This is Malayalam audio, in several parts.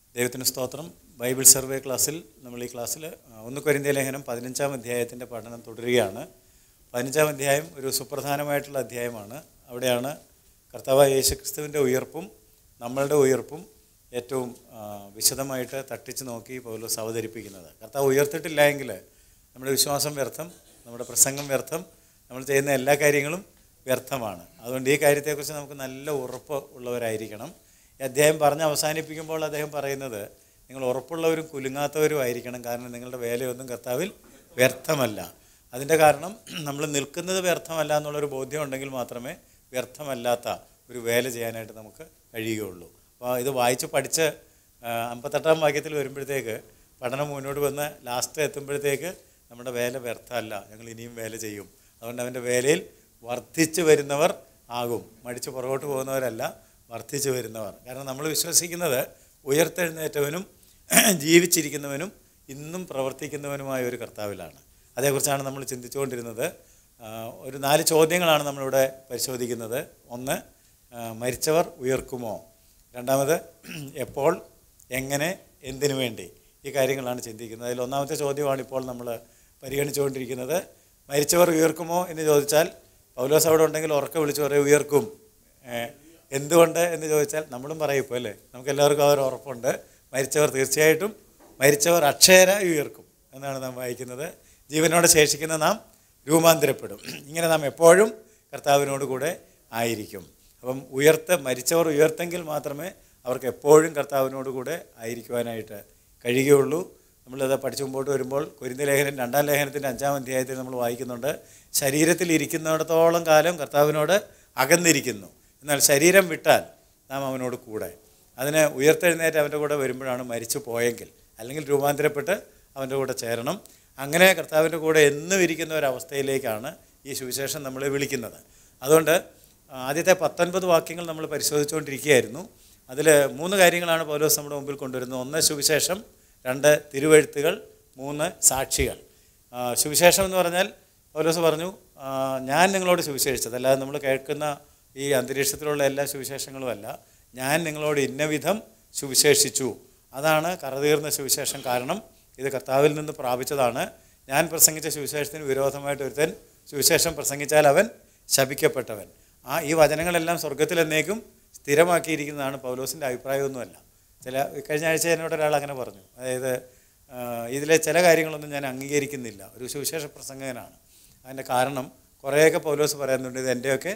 ദൈവത്തിന് സ്തോത്രം ബൈബിൾ സർവേ ക്ലാസ്സിൽ നമ്മൾ ഈ ക്ലാസ്സിൽ ഒന്ന് കൊരിന്ത്യ ലേഖനം പതിനഞ്ചാം അധ്യായത്തിൻ്റെ പഠനം തുടരുകയാണ് പതിനഞ്ചാം അധ്യായം ഒരു സുപ്രധാനമായിട്ടുള്ള അധ്യായമാണ് അവിടെയാണ് കർത്താവായ യേശു ക്രിസ്തുവിൻ്റെ ഉയർപ്പും നമ്മളുടെ ഉയർപ്പും ഏറ്റവും ആ, വിശദമായിട്ട് തട്ടിച്ച് നോക്കി പൗലോസ് അവതരിപ്പിക്കുന്നത് കർത്താവ് ഉയർത്തിട്ടില്ല എങ്കിൽ നമ്മുടെ വിശ്വാസം വ്യർത്ഥം നമ്മുടെ പ്രസംഗം വ്യർത്ഥം നമ്മൾ ചെയ്യുന്ന എല്ലാ കാര്യങ്ങളും വ്യർത്ഥമാണ് അതുകൊണ്ട് ഈ കാര്യത്തെക്കുറിച്ച് നമുക്ക് നല്ല ഉറപ്പ് ഉള്ളവരായിരിക്കണം ഈ അധ്യായം പറഞ്ഞ് അവസാനിപ്പിക്കുമ്പോൾ അദ്ദേഹം പറയുന്നത് നിങ്ങൾ ഉറപ്പുള്ളവരും കുലുങ്ങാത്തവരും ആയിരിക്കണം കാരണം നിങ്ങളുടെ വേലയൊന്നും കർത്താവിൽ വ്യർത്ഥമല്ല അതിൻ്റെ കാരണം നമ്മൾ നിൽക്കുന്നത് വ്യർത്ഥമല്ല എന്നുള്ളൊരു ബോധ്യം ഉണ്ടെങ്കിൽ മാത്രമേ വ്യർത്ഥമല്ലാത്ത ഒരു വേല ചെയ്യാനായിട്ട് നമുക്ക് കഴിയുകയുള്ളൂ അപ്പോൾ ഇത് വായിച്ച് പഠിച്ച് ആ, അമ്പത്തെട്ടാം വാക്യത്തിൽ വരുമ്പോഴത്തേക്ക് പഠനം മുന്നോട്ട് വന്ന് ലാസ്റ്റ് എത്തുമ്പോഴത്തേക്ക് നമ്മുടെ വേല വ്യർത്ഥമല്ല ഞങ്ങൾ ഇനിയും വേല ചെയ്യും അതുകൊണ്ട് അവൻ്റെ വേലയിൽ വർദ്ധിച്ചു വരുന്നവർ ആകും മടിച്ച് പുറകോട്ട് പോകുന്നവരല്ല വർദ്ധിച്ചു വരുന്നവർ കാരണം നമ്മൾ വിശ്വസിക്കുന്നത് ഉയർത്തെഴുന്നേറ്റവനും ജീവിച്ചിരിക്കുന്നവനും ഇന്നും പ്രവർത്തിക്കുന്നവനുമായ ഒരു കർത്താവിലാണ് അതേക്കുറിച്ചാണ് നമ്മൾ ചിന്തിച്ചുകൊണ്ടിരുന്നത് ആ, ഒരു നാല് ചോദ്യങ്ങളാണ് നമ്മളിവിടെ പരിശോധിക്കുന്നത് ഒന്ന് ആ, മരിച്ചവർ ഉയർക്കുമോ രണ്ടാമത് എപ്പോൾ എങ്ങനെ എന്തിനു വേണ്ടി ഈ കാര്യങ്ങളാണ് ചിന്തിക്കുന്നത് അതിൽ ഒന്നാമത്തെ ചോദ്യമാണ് ഇപ്പോൾ നമ്മൾ പരിഗണിച്ചുകൊണ്ടിരിക്കുന്നത് മരിച്ചവർ ഉയർക്കുമോ എന്ന് ചോദിച്ചാൽ പൗലോസ് അവിടെ ഉണ്ടെങ്കിൽ ഉറക്കെ വിളിച്ചു പറയും ഉയർക്കും ഏ, എന്തുകൊണ്ട് എന്ന് ചോദിച്ചാൽ നമ്മളും പറയും ഇപ്പോൾ അല്ലേ നമുക്ക് എല്ലാവർക്കും ആ ഒരു ഉറപ്പുണ്ട് മരിച്ചവർ തീർച്ചയായിട്ടും മരിച്ചവർ അക്ഷയരായി ഉയർക്കും എന്നാണ് നാം വായിക്കുന്നത് ജീവനോടെ ശേഷിക്കുന്ന നാം രൂപാന്തരപ്പെടും ഇങ്ങനെ നാം എപ്പോഴും കർത്താവിനോട് കൂടെ ആയിരിക്കും അപ്പം ഉയർത്ത് മരിച്ചവർ ഉയർത്തെങ്കിൽ മാത്രമേ അവർക്ക് എപ്പോഴും കർത്താവിനോട് കൂടെ ആയിരിക്കുവാനായിട്ട് കഴിയുകയുള്ളൂ നമ്മളത് പഠിച്ചു മുമ്പോട്ട് വരുമ്പോൾ കുരിന്ത ലേഖനം രണ്ടാം ലേഖനത്തിൻ്റെ അഞ്ചാം അധ്യായത്തിൽ നമ്മൾ വായിക്കുന്നുണ്ട് ശരീരത്തിൽ ഇരിക്കുന്നിടത്തോളം കാലം കർത്താവിനോട് അകന്നിരിക്കുന്നു എന്നാൽ ശരീരം വിട്ടാൽ നാം അവനോട് കൂടെ അതിന് ഉയർത്തെഴുന്നേറ്റ് അവൻ്റെ കൂടെ വരുമ്പോഴാണ് മരിച്ചു പോയെങ്കിൽ അല്ലെങ്കിൽ രൂപാന്തരപ്പെട്ട് അവൻ്റെ കൂടെ ചേരണം അങ്ങനെ കർത്താവിൻ്റെ കൂടെ എന്നും ഇരിക്കുന്ന ഒരവസ്ഥയിലേക്കാണ് ഈ സുവിശേഷം നമ്മളെ വിളിക്കുന്നത് അതുകൊണ്ട് ആദ്യത്തെ പത്തൊൻപത് വാക്യങ്ങൾ നമ്മൾ പരിശോധിച്ചുകൊണ്ടിരിക്കുകയായിരുന്നു അതിൽ മൂന്ന് കാര്യങ്ങളാണ് പൗലോസ് നമ്മുടെ മുമ്പിൽ കൊണ്ടുവരുന്നത് ഒന്ന് സുവിശേഷം രണ്ട് തിരുവഴുത്തുകൾ മൂന്ന് സാക്ഷികൾ ആ, സുവിശേഷം എന്ന് പറഞ്ഞാൽ പൗലോസ് പറഞ്ഞു ആ, ഞാൻ നിങ്ങളോട് സുവിശേഷിച്ചത് അല്ലാതെ നമ്മൾ കേൾക്കുന്ന ഈ അന്തരീക്ഷത്തിലുള്ള എല്ലാ സുവിശേഷങ്ങളുമല്ല ഞാൻ നിങ്ങളോട് ഇന്ന വിധം സുവിശേഷിച്ചു അതാണ് കറതീർന്ന സുവിശേഷം കാരണം ഇത് കർത്താവിൽ നിന്ന് പ്രാപിച്ചതാണ് ഞാൻ പ്രസംഗിച്ച സുവിശേഷത്തിന് വിരോധമായിട്ട് ഒരുത്തൻ സുവിശേഷം പ്രസംഗിച്ചാൽ അവൻ ശപിക്കപ്പെട്ടവൻ ആ ഈ വചനങ്ങളെല്ലാം സ്വർഗത്തിൽ എന്നേക്കും സ്ഥിരമാക്കിയിരിക്കുന്നതാണ് പൗലോസിൻ്റെ അഭിപ്രായമൊന്നുമല്ല ചില കഴിഞ്ഞ ആഴ്ച എന്നോട് ഒരാൾ അങ്ങനെ പറഞ്ഞു അതായത് ആ, ഇതിലെ ചില കാര്യങ്ങളൊന്നും ഞാൻ അംഗീകരിക്കുന്നില്ല ഒരു സുവിശേഷ പ്രസംഗകനാണ് അതിൻ്റെ കാരണം കുറേയൊക്കെ പൗലോസ് പറയുന്നുണ്ട് ഇത് എൻ്റെയൊക്കെ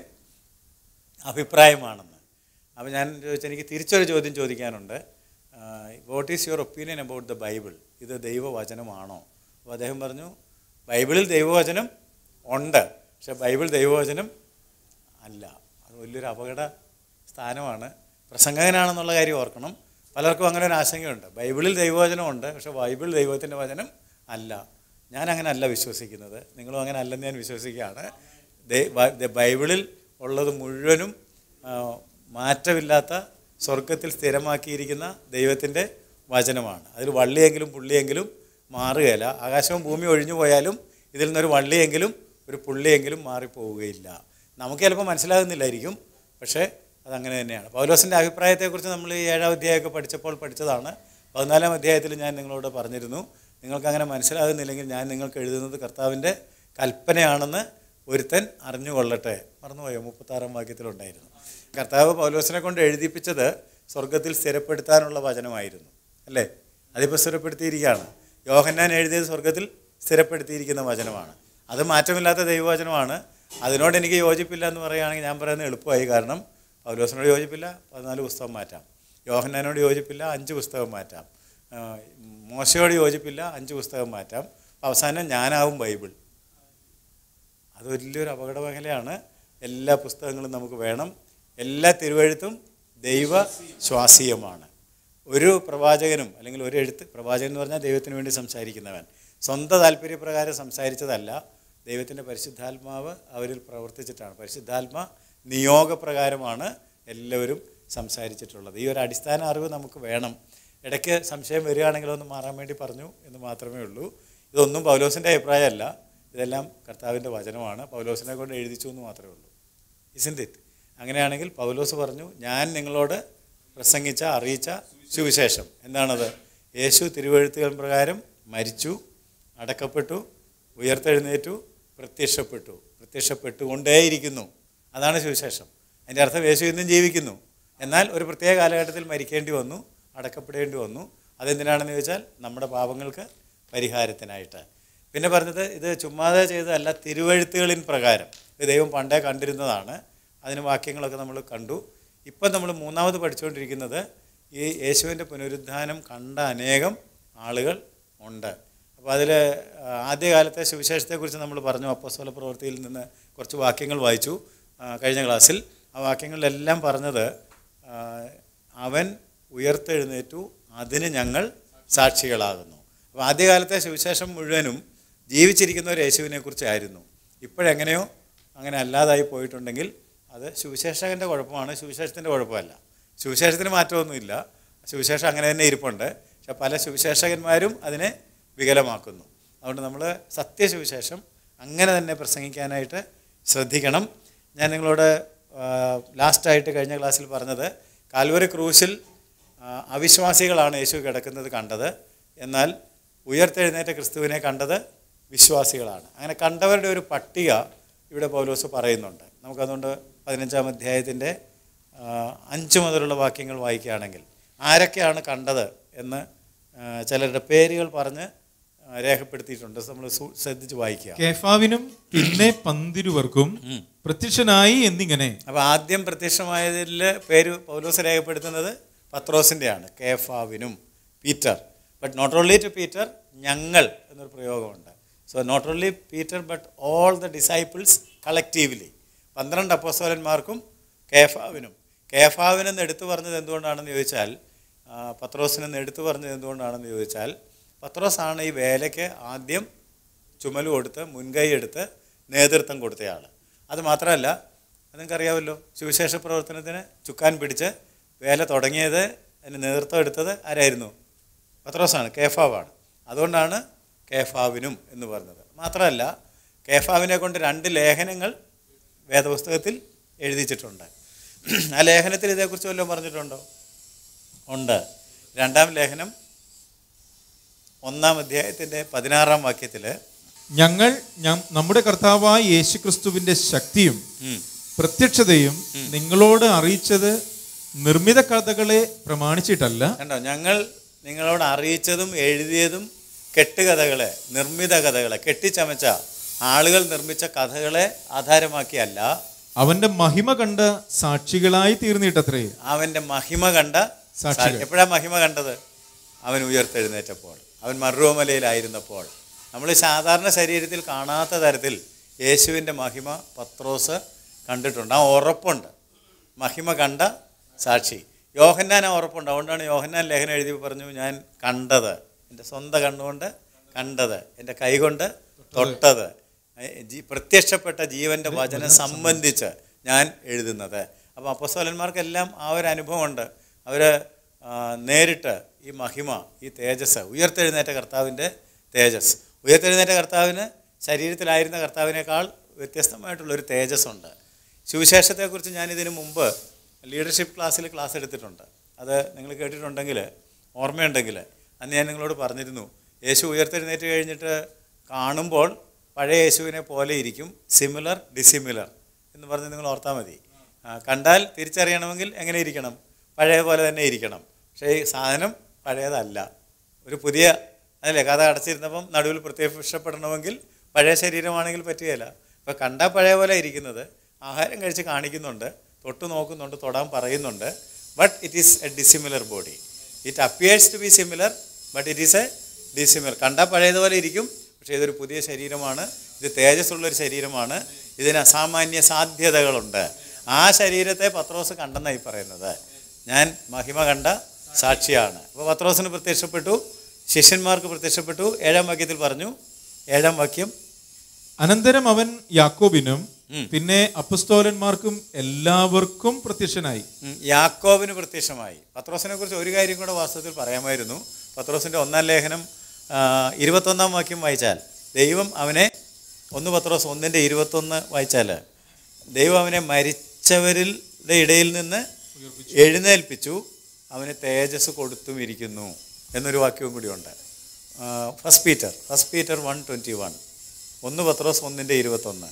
അഭിപ്രായമാണെന്ന് അപ്പോൾ ഞാൻ ചോദിച്ചാൽ എനിക്ക് തിരിച്ചൊരു ചോദ്യം ചോദിക്കാനുണ്ട് what is your opinion about the Bible ഇത് ദൈവവചനമാണോ അപ്പോൾ അദ്ദേഹം പറഞ്ഞു ബൈബിളിൽ ദൈവവചനം ഉണ്ട് പക്ഷെ ബൈബിൾ ദൈവവചനം അല്ല അത് വലിയൊരു അപകട സ്ഥാനമാണ് പ്രസംഗകനാണെന്നുള്ള കാര്യം ഓർക്കണം പലർക്കും അങ്ങനെ ഒരു ആശങ്കയുണ്ട് ബൈബിളിൽ ദൈവവചനമുണ്ട് പക്ഷെ ബൈബിൾ ദൈവത്തിൻ്റെ വചനം അല്ല ഞാൻ അങ്ങനെ അല്ല വിശ്വസിക്കുന്നത് നിങ്ങളും അങ്ങനെ അല്ലെന്ന് ഞാൻ വിശ്വസിക്കുകയാണ് ദൈ- ബ- ദ- ബൈബിളിൽ ഉള്ളത് മുഴുവനും ആ, മാറ്റമില്ലാത്ത സ്വർഗത്തിൽ സ്ഥിരമാക്കിയിരിക്കുന്ന ദൈവത്തിൻ്റെ വചനമാണ് അതിൽ വള്ളിയെങ്കിലും പുള്ളിയെങ്കിലും മാറുകയില്ല ആകാശവും ഭൂമി ഒഴിഞ്ഞു പോയാലും ഇതിൽ നിന്നൊരു വള്ളിയെങ്കിലും ഒരു പുള്ളിയെങ്കിലും മാറിപ്പോവുകയില്ല നമുക്ക് ചിലപ്പോൾ മനസ്സിലാകുന്നില്ലായിരിക്കും പക്ഷേ അതങ്ങനെ തന്നെയാണ് പൗലോസിൻ്റെ അഭിപ്രായത്തെക്കുറിച്ച് നമ്മൾ ഈ ഏഴാം അധ്യായമൊക്കെ പഠിച്ചപ്പോൾ പഠിച്ചതാണ് പതിനാലാം അധ്യായത്തിൽ ഞാൻ നിങ്ങളോട് പറഞ്ഞിരുന്നു നിങ്ങൾക്ക് അങ്ങനെ മനസ്സിലാകുന്നില്ലെങ്കിൽ ഞാൻ നിങ്ങൾക്ക് എഴുതുന്നത് കർത്താവിൻ്റെ കൽപ്പനയാണെന്ന് ഒരുത്തൻ അറിഞ്ഞുകൊള്ളട്ടെ മറന്നുപോയോ മുപ്പത്താറാം വാക്യത്തിലുണ്ടായിരുന്നു കർത്താവ് പൗലോസിനെ കൊണ്ട് എഴുതിപ്പിച്ചത് സ്വർഗത്തിൽ സ്ഥിരപ്പെടുത്താനുള്ള വചനമായിരുന്നു അല്ലേ അതിപ്പോൾ സ്ഥിരപ്പെടുത്തിയിരിക്കുകയാണ് യോഹന്നാൻ എഴുതിയത് സ്വർഗത്തിൽ സ്ഥിരപ്പെടുത്തിയിരിക്കുന്ന വചനമാണ് അത് മാറ്റമില്ലാത്ത ദൈവവചനമാണ് അതിനോട് എനിക്ക് യോജിപ്പില്ല എന്ന് പറയുകയാണെങ്കിൽ ഞാൻ പറയുന്നത് എളുപ്പമായി കാരണം പൗലോസിനോട് യോജിപ്പില്ല പതിനാല് പുസ്തകം മാറ്റാം യോഹന്നാനോട് യോജിപ്പില്ല അഞ്ച് പുസ്തകം മാറ്റാം ആ, മോശയോട് യോജിപ്പില്ല അഞ്ച് പുസ്തകം മാറ്റാം അവസാനം ഞാനാവും ബൈബിൾ അത് വലിയൊരു അപകട മേഖലയാണ് എല്ലാ പുസ്തകങ്ങളും നമുക്ക് വേണം എല്ലാ തിരുവഴുത്തും ദൈവ ശ്വാസീയമാണ് ഒരു പ്രവാചകനും അല്ലെങ്കിൽ ഒരു എഴുത്ത് പ്രവാചകൻ എന്ന് പറഞ്ഞാൽ ദൈവത്തിന് വേണ്ടി സംസാരിക്കുന്നവൻ സ്വന്തം താല്പര്യപ്രകാരം സംസാരിച്ചതല്ല ദൈവത്തിൻ്റെ പരിശുദ്ധാത്മാവ് അവരിൽ പ്രവർത്തിച്ചിട്ടാണ് പരിശുദ്ധാത്മ നിയോഗപ്രകാരമാണ് എല്ലാവരും സംസാരിച്ചിട്ടുള്ളത് ഈ ഒരു അടിസ്ഥാന അറിവ് നമുക്ക് വേണം ഇടയ്ക്ക് സംശയം വരികയാണെങ്കിൽ ഒന്ന് മാറാൻ വേണ്ടി പറഞ്ഞു എന്ന് മാത്രമേ ഉള്ളൂ ഇതൊന്നും പൗലോസിൻ്റെ അഭിപ്രായമല്ല ഇതെല്ലാം കർത്താവിൻ്റെ വചനമാണ് പൗലോസിനെ കൊണ്ട് എഴുതിച്ചു എന്ന് മാത്രമേ ഉള്ളൂ ഇസിൻറ്റ് ഇറ്റ് അങ്ങനെയാണെങ്കിൽ പൗലോസ് പറഞ്ഞു ഞാൻ നിങ്ങളോട് പ്രസംഗിച്ച അറിയിച്ച സുവിശേഷം എന്താണത് യേശു തിരുവഴുത്തുകൾ പ്രകാരം മരിച്ചു അടക്കപ്പെട്ടു ഉയർത്തെഴുന്നേറ്റു പ്രത്യക്ഷപ്പെട്ടു പ്രത്യക്ഷപ്പെട്ടുകൊണ്ടേയിരിക്കുന്നു അതാണ് സുവിശേഷം അതിൻ്റെ അർത്ഥം യേശു ഇന്നും ജീവിക്കുന്നു എന്നാൽ ഒരു പ്രത്യേക കാലഘട്ടത്തിൽ മരിക്കേണ്ടി വന്നു അടക്കപ്പെടേണ്ടി വന്നു അതെന്തിനാണെന്ന് ചോദിച്ചാൽ നമ്മുടെ പാപങ്ങൾക്ക് പരിഹാരത്തിനായിട്ട് പിന്നെ പറഞ്ഞത് ഇത് ചുമ്മാതെ ചെയ്തതല്ല തിരുവഴുത്തുകളിൻ പ്രകാരം ഇത് ദൈവം പണ്ടേ കണ്ടിരുന്നതാണ് അതിന് വാക്യങ്ങളൊക്കെ നമ്മൾ കണ്ടു ഇപ്പം നമ്മൾ മൂന്നാമത് പഠിച്ചുകൊണ്ടിരിക്കുന്നത് ഈ യേശുവിൻ്റെ പുനരുദ്ധാനം കണ്ട അനേകം ആളുകൾ ഉണ്ട് അപ്പോൾ അതിൽ ആദ്യകാലത്തെ സുവിശേഷത്തെക്കുറിച്ച് നമ്മൾ പറഞ്ഞു അപ്പോസ്തല പ്രവൃത്തിയിൽ നിന്ന് കുറച്ച് വാക്യങ്ങൾ വായിച്ചു ആ, കഴിഞ്ഞ ക്ലാസ്സിൽ ആ വാക്യങ്ങളിലെല്ലാം പറഞ്ഞത് ആ, അവൻ ഉയർത്തെഴുന്നേറ്റു അതിന് ഞങ്ങൾ സാക്ഷികളാകുന്നു അപ്പോൾ ആദ്യകാലത്തെ സുവിശേഷം മുഴുവനും ജീവിച്ചിരിക്കുന്ന ഒരു യേശുവിനെ കുറിച്ചായിരുന്നു ഇപ്പോഴെങ്ങനെയോ അങ്ങനെ അല്ലാതായി പോയിട്ടുണ്ടെങ്കിൽ അത് സുവിശേഷകൻ്റെ കുഴപ്പമാണ് സുവിശേഷത്തിൻ്റെ കുഴപ്പമല്ല സുവിശേഷത്തിന് മാറ്റമൊന്നുമില്ല സുവിശേഷം അങ്ങനെ തന്നെ ഇരിപ്പുണ്ട് പക്ഷെ പല സുവിശേഷകന്മാരും അതിനെ വികലമാക്കുന്നു അതുകൊണ്ട് നമ്മൾ സത്യസുവിശേഷം അങ്ങനെ തന്നെ പ്രസംഗിക്കാനായിട്ട് ശ്രദ്ധിക്കണം ഞാൻ നിങ്ങളോട് ആ, ലാസ്റ്റായിട്ട് കഴിഞ്ഞ ക്ലാസ്സിൽ പറഞ്ഞത് കാൽവറി ക്രൂശിൽ ആ, അവിശ്വാസികളാണ് യേശു കിടക്കുന്നത് കണ്ടത് എന്നാൽ ഉയർത്തെഴുന്നേറ്റ ക്രിസ്തുവിനെ കണ്ടത് വിശ്വാസികളാണ് അങ്ങനെ കണ്ടവരുടെ ഒരു പട്ടിക ഇവിടെ പൗലോസ് പറയുന്നുണ്ട് നമുക്കതുകൊണ്ട് പതിനഞ്ചാം അധ്യായത്തിൻ്റെ ആ, അഞ്ച് മുതലുള്ള വാക്യങ്ങൾ വായിക്കുകയാണെങ്കിൽ ആരൊക്കെയാണ് കണ്ടത് എന്ന് ആ, ചിലരുടെ പേരുകൾ പറഞ്ഞ് ആ, രേഖപ്പെടുത്തിയിട്ടുണ്ട് നമ്മൾ സു- ശ്രദ്ധിച്ച് വായിക്കുക കേഫാവിനും പിന്നെ പന്തിരുവർക്കും പ്രത്യക്ഷനായി എന്നിങ്ങനെ അപ്പോൾ ആദ്യം പ്രത്യക്ഷമായതിൽ പേര് പൗലോസ് രേഖപ്പെടുത്തുന്നത് പത്രോസിൻ്റെയാണ് കേഫാവിനും Peter but not only to Peter ഞങ്ങൾ എന്നൊരു പ്രയോഗമുണ്ട് so not only Peter but all the disciples collectively പന്ത്രണ്ട് അപ്പോസ്തലന്മാർക്കും കേഫാവിനും കേഫാവിനെന്ന് എടുത്തു പറഞ്ഞത് എന്തുകൊണ്ടാണെന്ന് ചോദിച്ചാൽ ആ, പത്രോസിനെന്ന് എടുത്തു പറഞ്ഞത് എന്തുകൊണ്ടാണെന്ന് ചോദിച്ചാൽ പത്രോസാണ് ഈ വേലയ്ക്ക് ആദ്യം ചുമല് കൊടുത്ത് മുൻകൈ എടുത്ത് നേതൃത്വം കൊടുത്തയാൾ അത് മാത്രമല്ല അത് നിങ്ങൾക്കറിയാമല്ലോ സുവിശേഷ പ്രവർത്തനത്തിന് ചുക്കാൻ പിടിച്ച് വേല തുടങ്ങിയത് അതിന് നേതൃത്വം എടുത്തത് ആരായിരുന്നു പത്രോസാണ് കേഫാവാണ് അതുകൊണ്ടാണ് കേഫാവിനും എന്ന് പറഞ്ഞത് മാത്രമല്ല കേഫാവിനെ കൊണ്ട് രണ്ട് ലേഖനങ്ങൾ വേദപുസ്തകത്തിൽ എഴുതിച്ചിട്ടുണ്ട് ആ ലേഖനത്തിൽ ഇതേക്കുറിച്ച് വല്ലതും പറഞ്ഞിട്ടുണ്ടോ ഉണ്ട് രണ്ടാം ലേഖനം ഒന്നാം അധ്യായത്തിൻ്റെ പതിനാറാം വാക്യത്തിൽ ഞങ്ങൾ ഞ- നമ്മുടെ കർത്താവായ യേശുക്രിസ്തുവിന്റെ ശക്തിയും പ്രത്യക്ഷതയും നിങ്ങളോട് അറിയിച്ചത് നിർമ്മിത കഥകളെ പ്രമാണിച്ചിട്ടല്ല കണ്ടോ ഞങ്ങൾ നിങ്ങളോട് അറിയിച്ചതും എഴുതിയതും കെട്ടുകഥകളെ നിർമ്മിത കഥകളെ കെട്ടിച്ചമച്ച ആളുകൾ നിർമ്മിച്ച കഥകളെ ആധാരമാക്കിയല്ല അവന്റെ മഹിമ കണ്ട സാക്ഷികളായി തീർന്നിട്ടത്രേ അവൻ്റെ മഹിമ കണ്ട സാക്ഷികൾ. എപ്പോഴാണ് മഹിമ കണ്ടത് അവൻ ഉയർത്തെഴുന്നേറ്റപ്പോൾ അവൻ മറുവമലയിലായിരുന്നപ്പോൾ നമ്മൾ സാധാരണ ശരീരത്തിൽ കാണാത്ത തരത്തിൽ യേശുവിൻ്റെ മഹിമ പത്രോസ് കണ്ടിട്ടുണ്ട് ആ ഉറപ്പുണ്ട് മഹിമ കണ്ട സാക്ഷി യോഹന്നാൻ ആ ഉറപ്പുണ്ട് അതുകൊണ്ടാണ് യോഹന്നാൻ ലേഖനം എഴുതി പറഞ്ഞു ഞാൻ കണ്ടത് എൻ്റെ സ്വന്തം കണ്ണുകൊണ്ട് കണ്ടത് എൻ്റെ കൈകൊണ്ട് തൊട്ടത് ഏ, ജീ- പ്രത്യക്ഷപ്പെട്ട ജീവൻ്റെ വചനം സംബന്ധിച്ച് ഞാൻ എഴുതുന്നത് അപ്പോൾ അപ്പസ്വലന്മാർക്കെല്ലാം ആ ഒരു അനുഭവമുണ്ട് അവർ നേരിട്ട് ഈ മഹിമ ഈ തേജസ് ഉയർത്തെഴുന്നേറ്റ കർത്താവിൻ്റെ തേജസ് ഉയർത്തെഴുന്നേറ്റ കർത്താവിന് ശരീരത്തിലായിരുന്ന കർത്താവിനേക്കാൾ വ്യത്യസ്തമായിട്ടുള്ളൊരു തേജസ്സുണ്ട് സുവിശേഷത്തെക്കുറിച്ച് ഞാനിതിനു മുമ്പ് ലീഡർഷിപ്പ് ക്ലാസ്സിൽ ക്ലാസ് എടുത്തിട്ടുണ്ട് അത് നിങ്ങൾ കേട്ടിട്ടുണ്ടെങ്കിൽ ഓർമ്മയുണ്ടെങ്കിൽ അന്ന് ഞാൻ നിങ്ങളോട് പറഞ്ഞിരുന്നു യേശു ഉയർത്തെഴുന്നേറ്റ് കഴിഞ്ഞിട്ട് കാണുമ്പോൾ പഴയ യേശുവിനെ പോലെ ഇരിക്കും സിമിലർ ഡിസിമിലർ എന്ന് പറഞ്ഞ് നിങ്ങൾ ഓർത്താൽ മതി ആ, കണ്ടാൽ തിരിച്ചറിയണമെങ്കിൽ എങ്ങനെ ഇരിക്കണം പഴയ പോലെ തന്നെ ഇരിക്കണം പക്ഷേ ഈ സാധനം പഴയതല്ല ഒരു പുതിയ അതല്ലേ കഥ അടച്ചിരുന്നപ്പം നടുവിൽ പ്രത്യക്ഷപ്പെടണമെങ്കിൽ പഴയ ശരീരമാണെങ്കിൽ പറ്റുകയില്ല ഇപ്പോൾ കണ്ടാൽ പഴയ പോലെ ഇരിക്കുന്നത് ആഹാരം കഴിച്ച് കാണിക്കുന്നുണ്ട് തൊട്ട് നോക്കുന്നുണ്ട് തൊടാൻ പറയുന്നുണ്ട് but it is a dissimilar body it appears to be similar but it is a dissimilar കണ്ടാൽ പഴയതുപോലെ ഇരിക്കും പക്ഷേ ഇതൊരു പുതിയ ശരീരമാണ് ഇത് തേജസ്സുള്ളൊരു ശരീരമാണ് ഇതിന് അസാമാന്യ സാധ്യതകളുണ്ട് ആ ശരീരത്തെ പത്രോസ് കണ്ടെന്നായി പറയുന്നത് ഞാൻ മഹിമ കണ്ട സാക്ഷിയാണ് അപ്പോൾ പത്രോസിന് പ്രത്യക്ഷപ്പെട്ടു ശിഷ്യന്മാർക്ക് പ്രത്യക്ഷപ്പെട്ടു ഏഴാം വാക്യത്തിൽ പറഞ്ഞു ഏഴാം വാക്യം അനന്തരം അവൻ യാക്കോബിനും ഉം. പിന്നെ അപ്പസ്തോലന്മാർക്കും എല്ലാവർക്കും പ്രത്യക്ഷനായി ഉം, യാക്കോബിന് പ്രത്യക്ഷമായി പത്രോസിനെ കുറിച്ച് ഒരു കാര്യം കൂടെ വാസ്തവത്തിൽ പറയാമായിരുന്നു പത്രോസിൻ്റെ ഒന്നാം ലേഖനം ആ, ഇരുപത്തൊന്നാം വാക്യം വായിച്ചാൽ ദൈവം അവനെ ഒന്ന് പത്രോസ് ഒന്നിൻ്റെ ഇരുപത്തൊന്ന് വായിച്ചാൽ ദൈവം അവനെ മരിച്ചവരുടെ ഇടയിൽ നിന്ന് എഴുന്നേൽപ്പിച്ചു അവന് തേജസ് കൊടുത്തും ഇരിക്കുന്നു എന്നൊരു വാക്യവും കൂടിയുണ്ട് first Peter first Peter one twenty one ഒന്ന് പത്രോസ് ഒന്നിൻ്റെ ഇരുപത്തൊന്ന്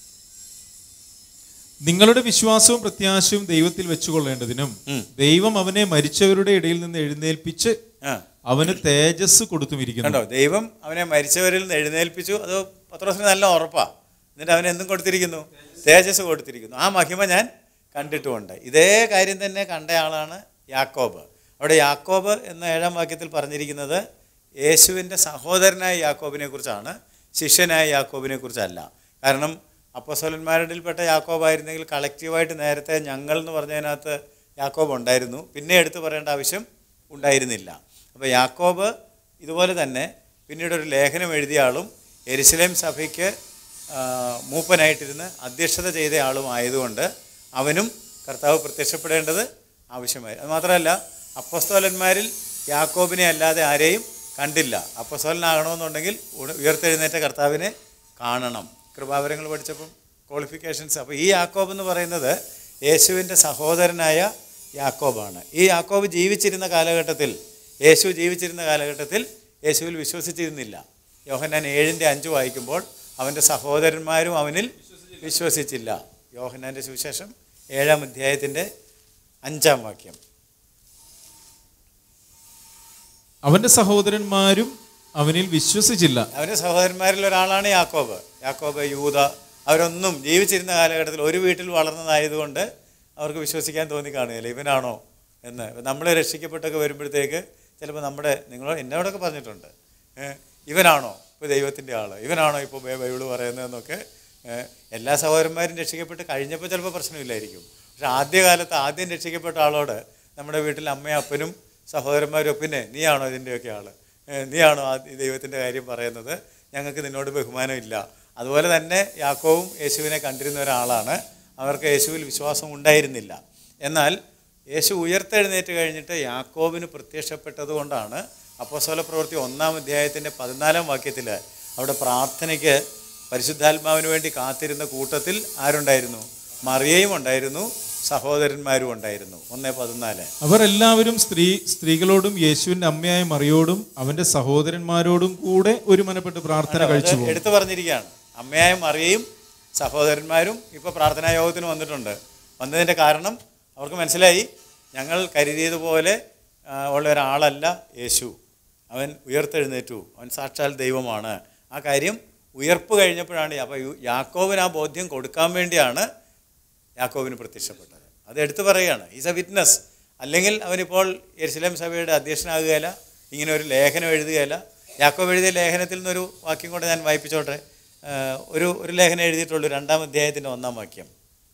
നിങ്ങളുടെ വിശ്വാസവും പ്രത്യാശയും ദൈവത്തിൽ വെച്ചുകൊള്ളേണ്ടതിനും ഉം. ദൈവം അവനെ മരിച്ചവരുടെ ഇടയിൽ നിന്ന് എഴുന്നേൽപ്പിച്ച് ആ അവന് തേജസ് കൊടുത്തുമിരിക്കുന്നു കണ്ടോ ദൈവം അവനെ മരിച്ചവരിൽ നിന്ന് എഴുന്നേൽപ്പിച്ചു അത് പത്രോസിന് നല്ല ഉറപ്പാണ് എന്നിട്ട് അവനെ എന്തും കൊടുത്തിരിക്കുന്നു തേജസ് കൊടുത്തിരിക്കുന്നു ആ മഹിമ ഞാൻ കണ്ടിട്ടുമുണ്ട് ഇതേ കാര്യം തന്നെ കണ്ട ആളാണ് യാക്കോബ് അവിടെ യാക്കോബ് എന്ന ഏഴാം വാക്യത്തിൽ പറഞ്ഞിരിക്കുന്നത് യേശുവിൻ്റെ സഹോദരനായ യാക്കോബിനെ കുറിച്ചാണ് ശിഷ്യനായ യാക്കോബിനെ കുറിച്ചല്ല കാരണം അപ്പസോലന്മാരുടെയിൽപ്പെട്ട യാക്കോബായിരുന്നെങ്കിൽ കളക്റ്റീവായിട്ട് നേരത്തെ ഞങ്ങൾ എന്ന് പറഞ്ഞതിനകത്ത് യാക്കോബ് ഉണ്ടായിരുന്നു പിന്നെ എടുത്തു പറയേണ്ട ആവശ്യം ഉണ്ടായിരുന്നില്ല അപ്പോൾ യാക്കോബ് ഇതുപോലെ തന്നെ പിന്നീട് ഒരു ലേഖനം എഴുതിയ ആളും എരുസലേം സഭയ്ക്ക് ആ, മൂപ്പനായിട്ടിരുന്ന് അധ്യക്ഷത ചെയ്ത ആളും ആയതുകൊണ്ട് അവനും കർത്താവ് പ്രത്യക്ഷപ്പെടേണ്ടത് ആവശ്യമായി അത് മാത്രമല്ല അപ്പസ്തോലന്മാരിൽ യാക്കോബിനെ അല്ലാതെ ആരെയും കണ്ടില്ല അപ്പസ്തോലനാകണമെന്നുണ്ടെങ്കിൽ ഉട- ഉയർത്തെഴുന്നേറ്റ കർത്താവിനെ കാണണം കൃപാവരങ്ങൾ പഠിച്ചപ്പം ക്വാളിഫിക്കേഷൻസ് അപ്പോൾ ഈ യാക്കോബ് എന്ന് പറയുന്നത് യേശുവിൻ്റെ സഹോദരനായ യാക്കോബാണ് ഈ യാക്കോബ് ജീവിച്ചിരുന്ന കാലഘട്ടത്തിൽ യേശു ജീവിച്ചിരുന്ന കാലഘട്ടത്തിൽ യേശുവിൽ വിശ്വസിച്ചിരുന്നില്ല യോഹന്നാൻ ഏഴിൻ്റെ അഞ്ച് വായിക്കുമ്പോൾ അവൻ്റെ സഹോദരന്മാരും അവനിൽ വിശ്വസിച്ചില്ല യോഹന്നാൻ്റെ സുവിശേഷം ഏഴാം അധ്യായത്തിൻ്റെ അഞ്ചാം വാക്യം അവന്റെ സഹോദരന്മാരും അവനിൽ വിശ്വസിച്ചില്ല അവൻ്റെ സഹോദരന്മാരിൽ ഒരാളാണ് യാക്കോബ് യാക്കോബ് യൂത അവരൊന്നും ജീവിച്ചിരുന്ന കാലഘട്ടത്തിൽ ഒരു വീട്ടിൽ വളർന്നതായതുകൊണ്ട് അവർക്ക് വിശ്വസിക്കാൻ തോന്നി കാണുകയില്ല ഇവനാണോ എന്ന് നമ്മൾ രക്ഷിക്കപ്പെട്ടൊക്കെ വരുമ്പോഴത്തേക്ക് ചിലപ്പോൾ നമ്മുടെ നിങ്ങൾ എന്നോടൊക്കെ പറഞ്ഞിട്ടുണ്ട് ഏ, ഇവനാണോ ഇപ്പോൾ ദൈവത്തിൻ്റെ ആൾ ഇവനാണോ ഇപ്പോൾ ബൈബിൾ പറയുന്നതെന്നൊക്കെ ഏ, എല്ലാ സഹോദരന്മാരും രക്ഷിക്കപ്പെട്ട് കഴിഞ്ഞപ്പോൾ ചിലപ്പോൾ പ്രശ്നമില്ലായിരിക്കും പക്ഷെ ആദ്യകാലത്ത് ആദ്യം രക്ഷിക്കപ്പെട്ട ആളോട് നമ്മുടെ വീട്ടിൽ അമ്മയും അപ്പനും സഹോദരന്മാരും പിന്നെ നീയാണോ ഇതിൻ്റെയൊക്കെ ആൾ നീയാണോ ആ ദൈവത്തിൻ്റെ കാര്യം പറയുന്നത് ഞങ്ങൾക്ക് നിന്നോട് ബഹുമാനമില്ല അതുപോലെ തന്നെ യാക്കോവും യേശുവിനെ കണ്ടിരുന്ന ഒരാളാണ് അവർക്ക് യേശുവിൽ വിശ്വാസം ഉണ്ടായിരുന്നില്ല എന്നാൽ യേശു ഉയർത്തെഴുന്നേറ്റ് കഴിഞ്ഞിട്ട് യാക്കോബിന് പ്രത്യക്ഷപ്പെട്ടത് കൊണ്ടാണ് അപ്പോസ്തല പ്രവൃത്തി ഒന്നാം അധ്യായത്തിൻ്റെ പതിനാലാം വാക്യത്തിൽ അവിടെ പ്രാർത്ഥനയ്ക്ക് പരിശുദ്ധാത്മാവിന് വേണ്ടി കാത്തിരുന്ന കൂട്ടത്തിൽ ആരുണ്ടായിരുന്നു മറിയയും ഉണ്ടായിരുന്നു സഹോദരന്മാരും ഉണ്ടായിരുന്നു ഒന്നേ പതിനാല് അവർ എല്ലാവരും സ്ത്രീ സ്ത്രീകളോടും യേശുവിന്റെ അമ്മയായ മറിയോടും അവന്റെ സഹോദരന്മാരോടും കൂടെ ഒരു മനപ്പെട്ട് പ്രാർത്ഥന കഴിച്ചു അത് എടുത്തു പറഞ്ഞിരിക്കുകയാണ് അമ്മയായ മറിയയും സഹോദരന്മാരും ഇപ്പോൾ പ്രാർത്ഥനാ യോഗത്തിന് വന്നിട്ടുണ്ട് വന്നതിൻ്റെ കാരണം അവർക്ക് മനസ്സിലായി ഞങ്ങൾ കരുതിയതുപോലെ ആ, ഉള്ള ഒരാളല്ല യേശു അവൻ ഉയർത്തെഴുന്നേറ്റു അവൻ സാക്ഷാൽ ദൈവമാണ് ആ കാര്യം ഉയർപ്പ് കഴിഞ്ഞപ്പോഴാണ് അപ്പോൾ യാക്കോവിന് ആ ബോധ്യം കൊടുക്കാൻ വേണ്ടിയാണ് യാക്കോബിന് പ്രത്യക്ഷപ്പെട്ടത് അത് എടുത്തു പറയുകയാണ് ഈസ് എ വിറ്റ്നസ് അല്ലെങ്കിൽ അവനിപ്പോൾ യെരുസലേം സഭയുടെ അധ്യക്ഷനാകുകയില്ല ഇങ്ങനെ ഒരു ലേഖനം എഴുതുകയില്ല യാക്കോബ് എഴുതിയ ലേഖനത്തിൽ നിന്നൊരു വാക്യം കൂടെ ഞാൻ വായിപ്പിച്ചോട്ടെ ആ, ഒരു ഒരു ലേഖനം എഴുതിയിട്ടുള്ളൂ രണ്ടാം അധ്യായത്തിൻ്റെ ഒന്നാം വാക്യം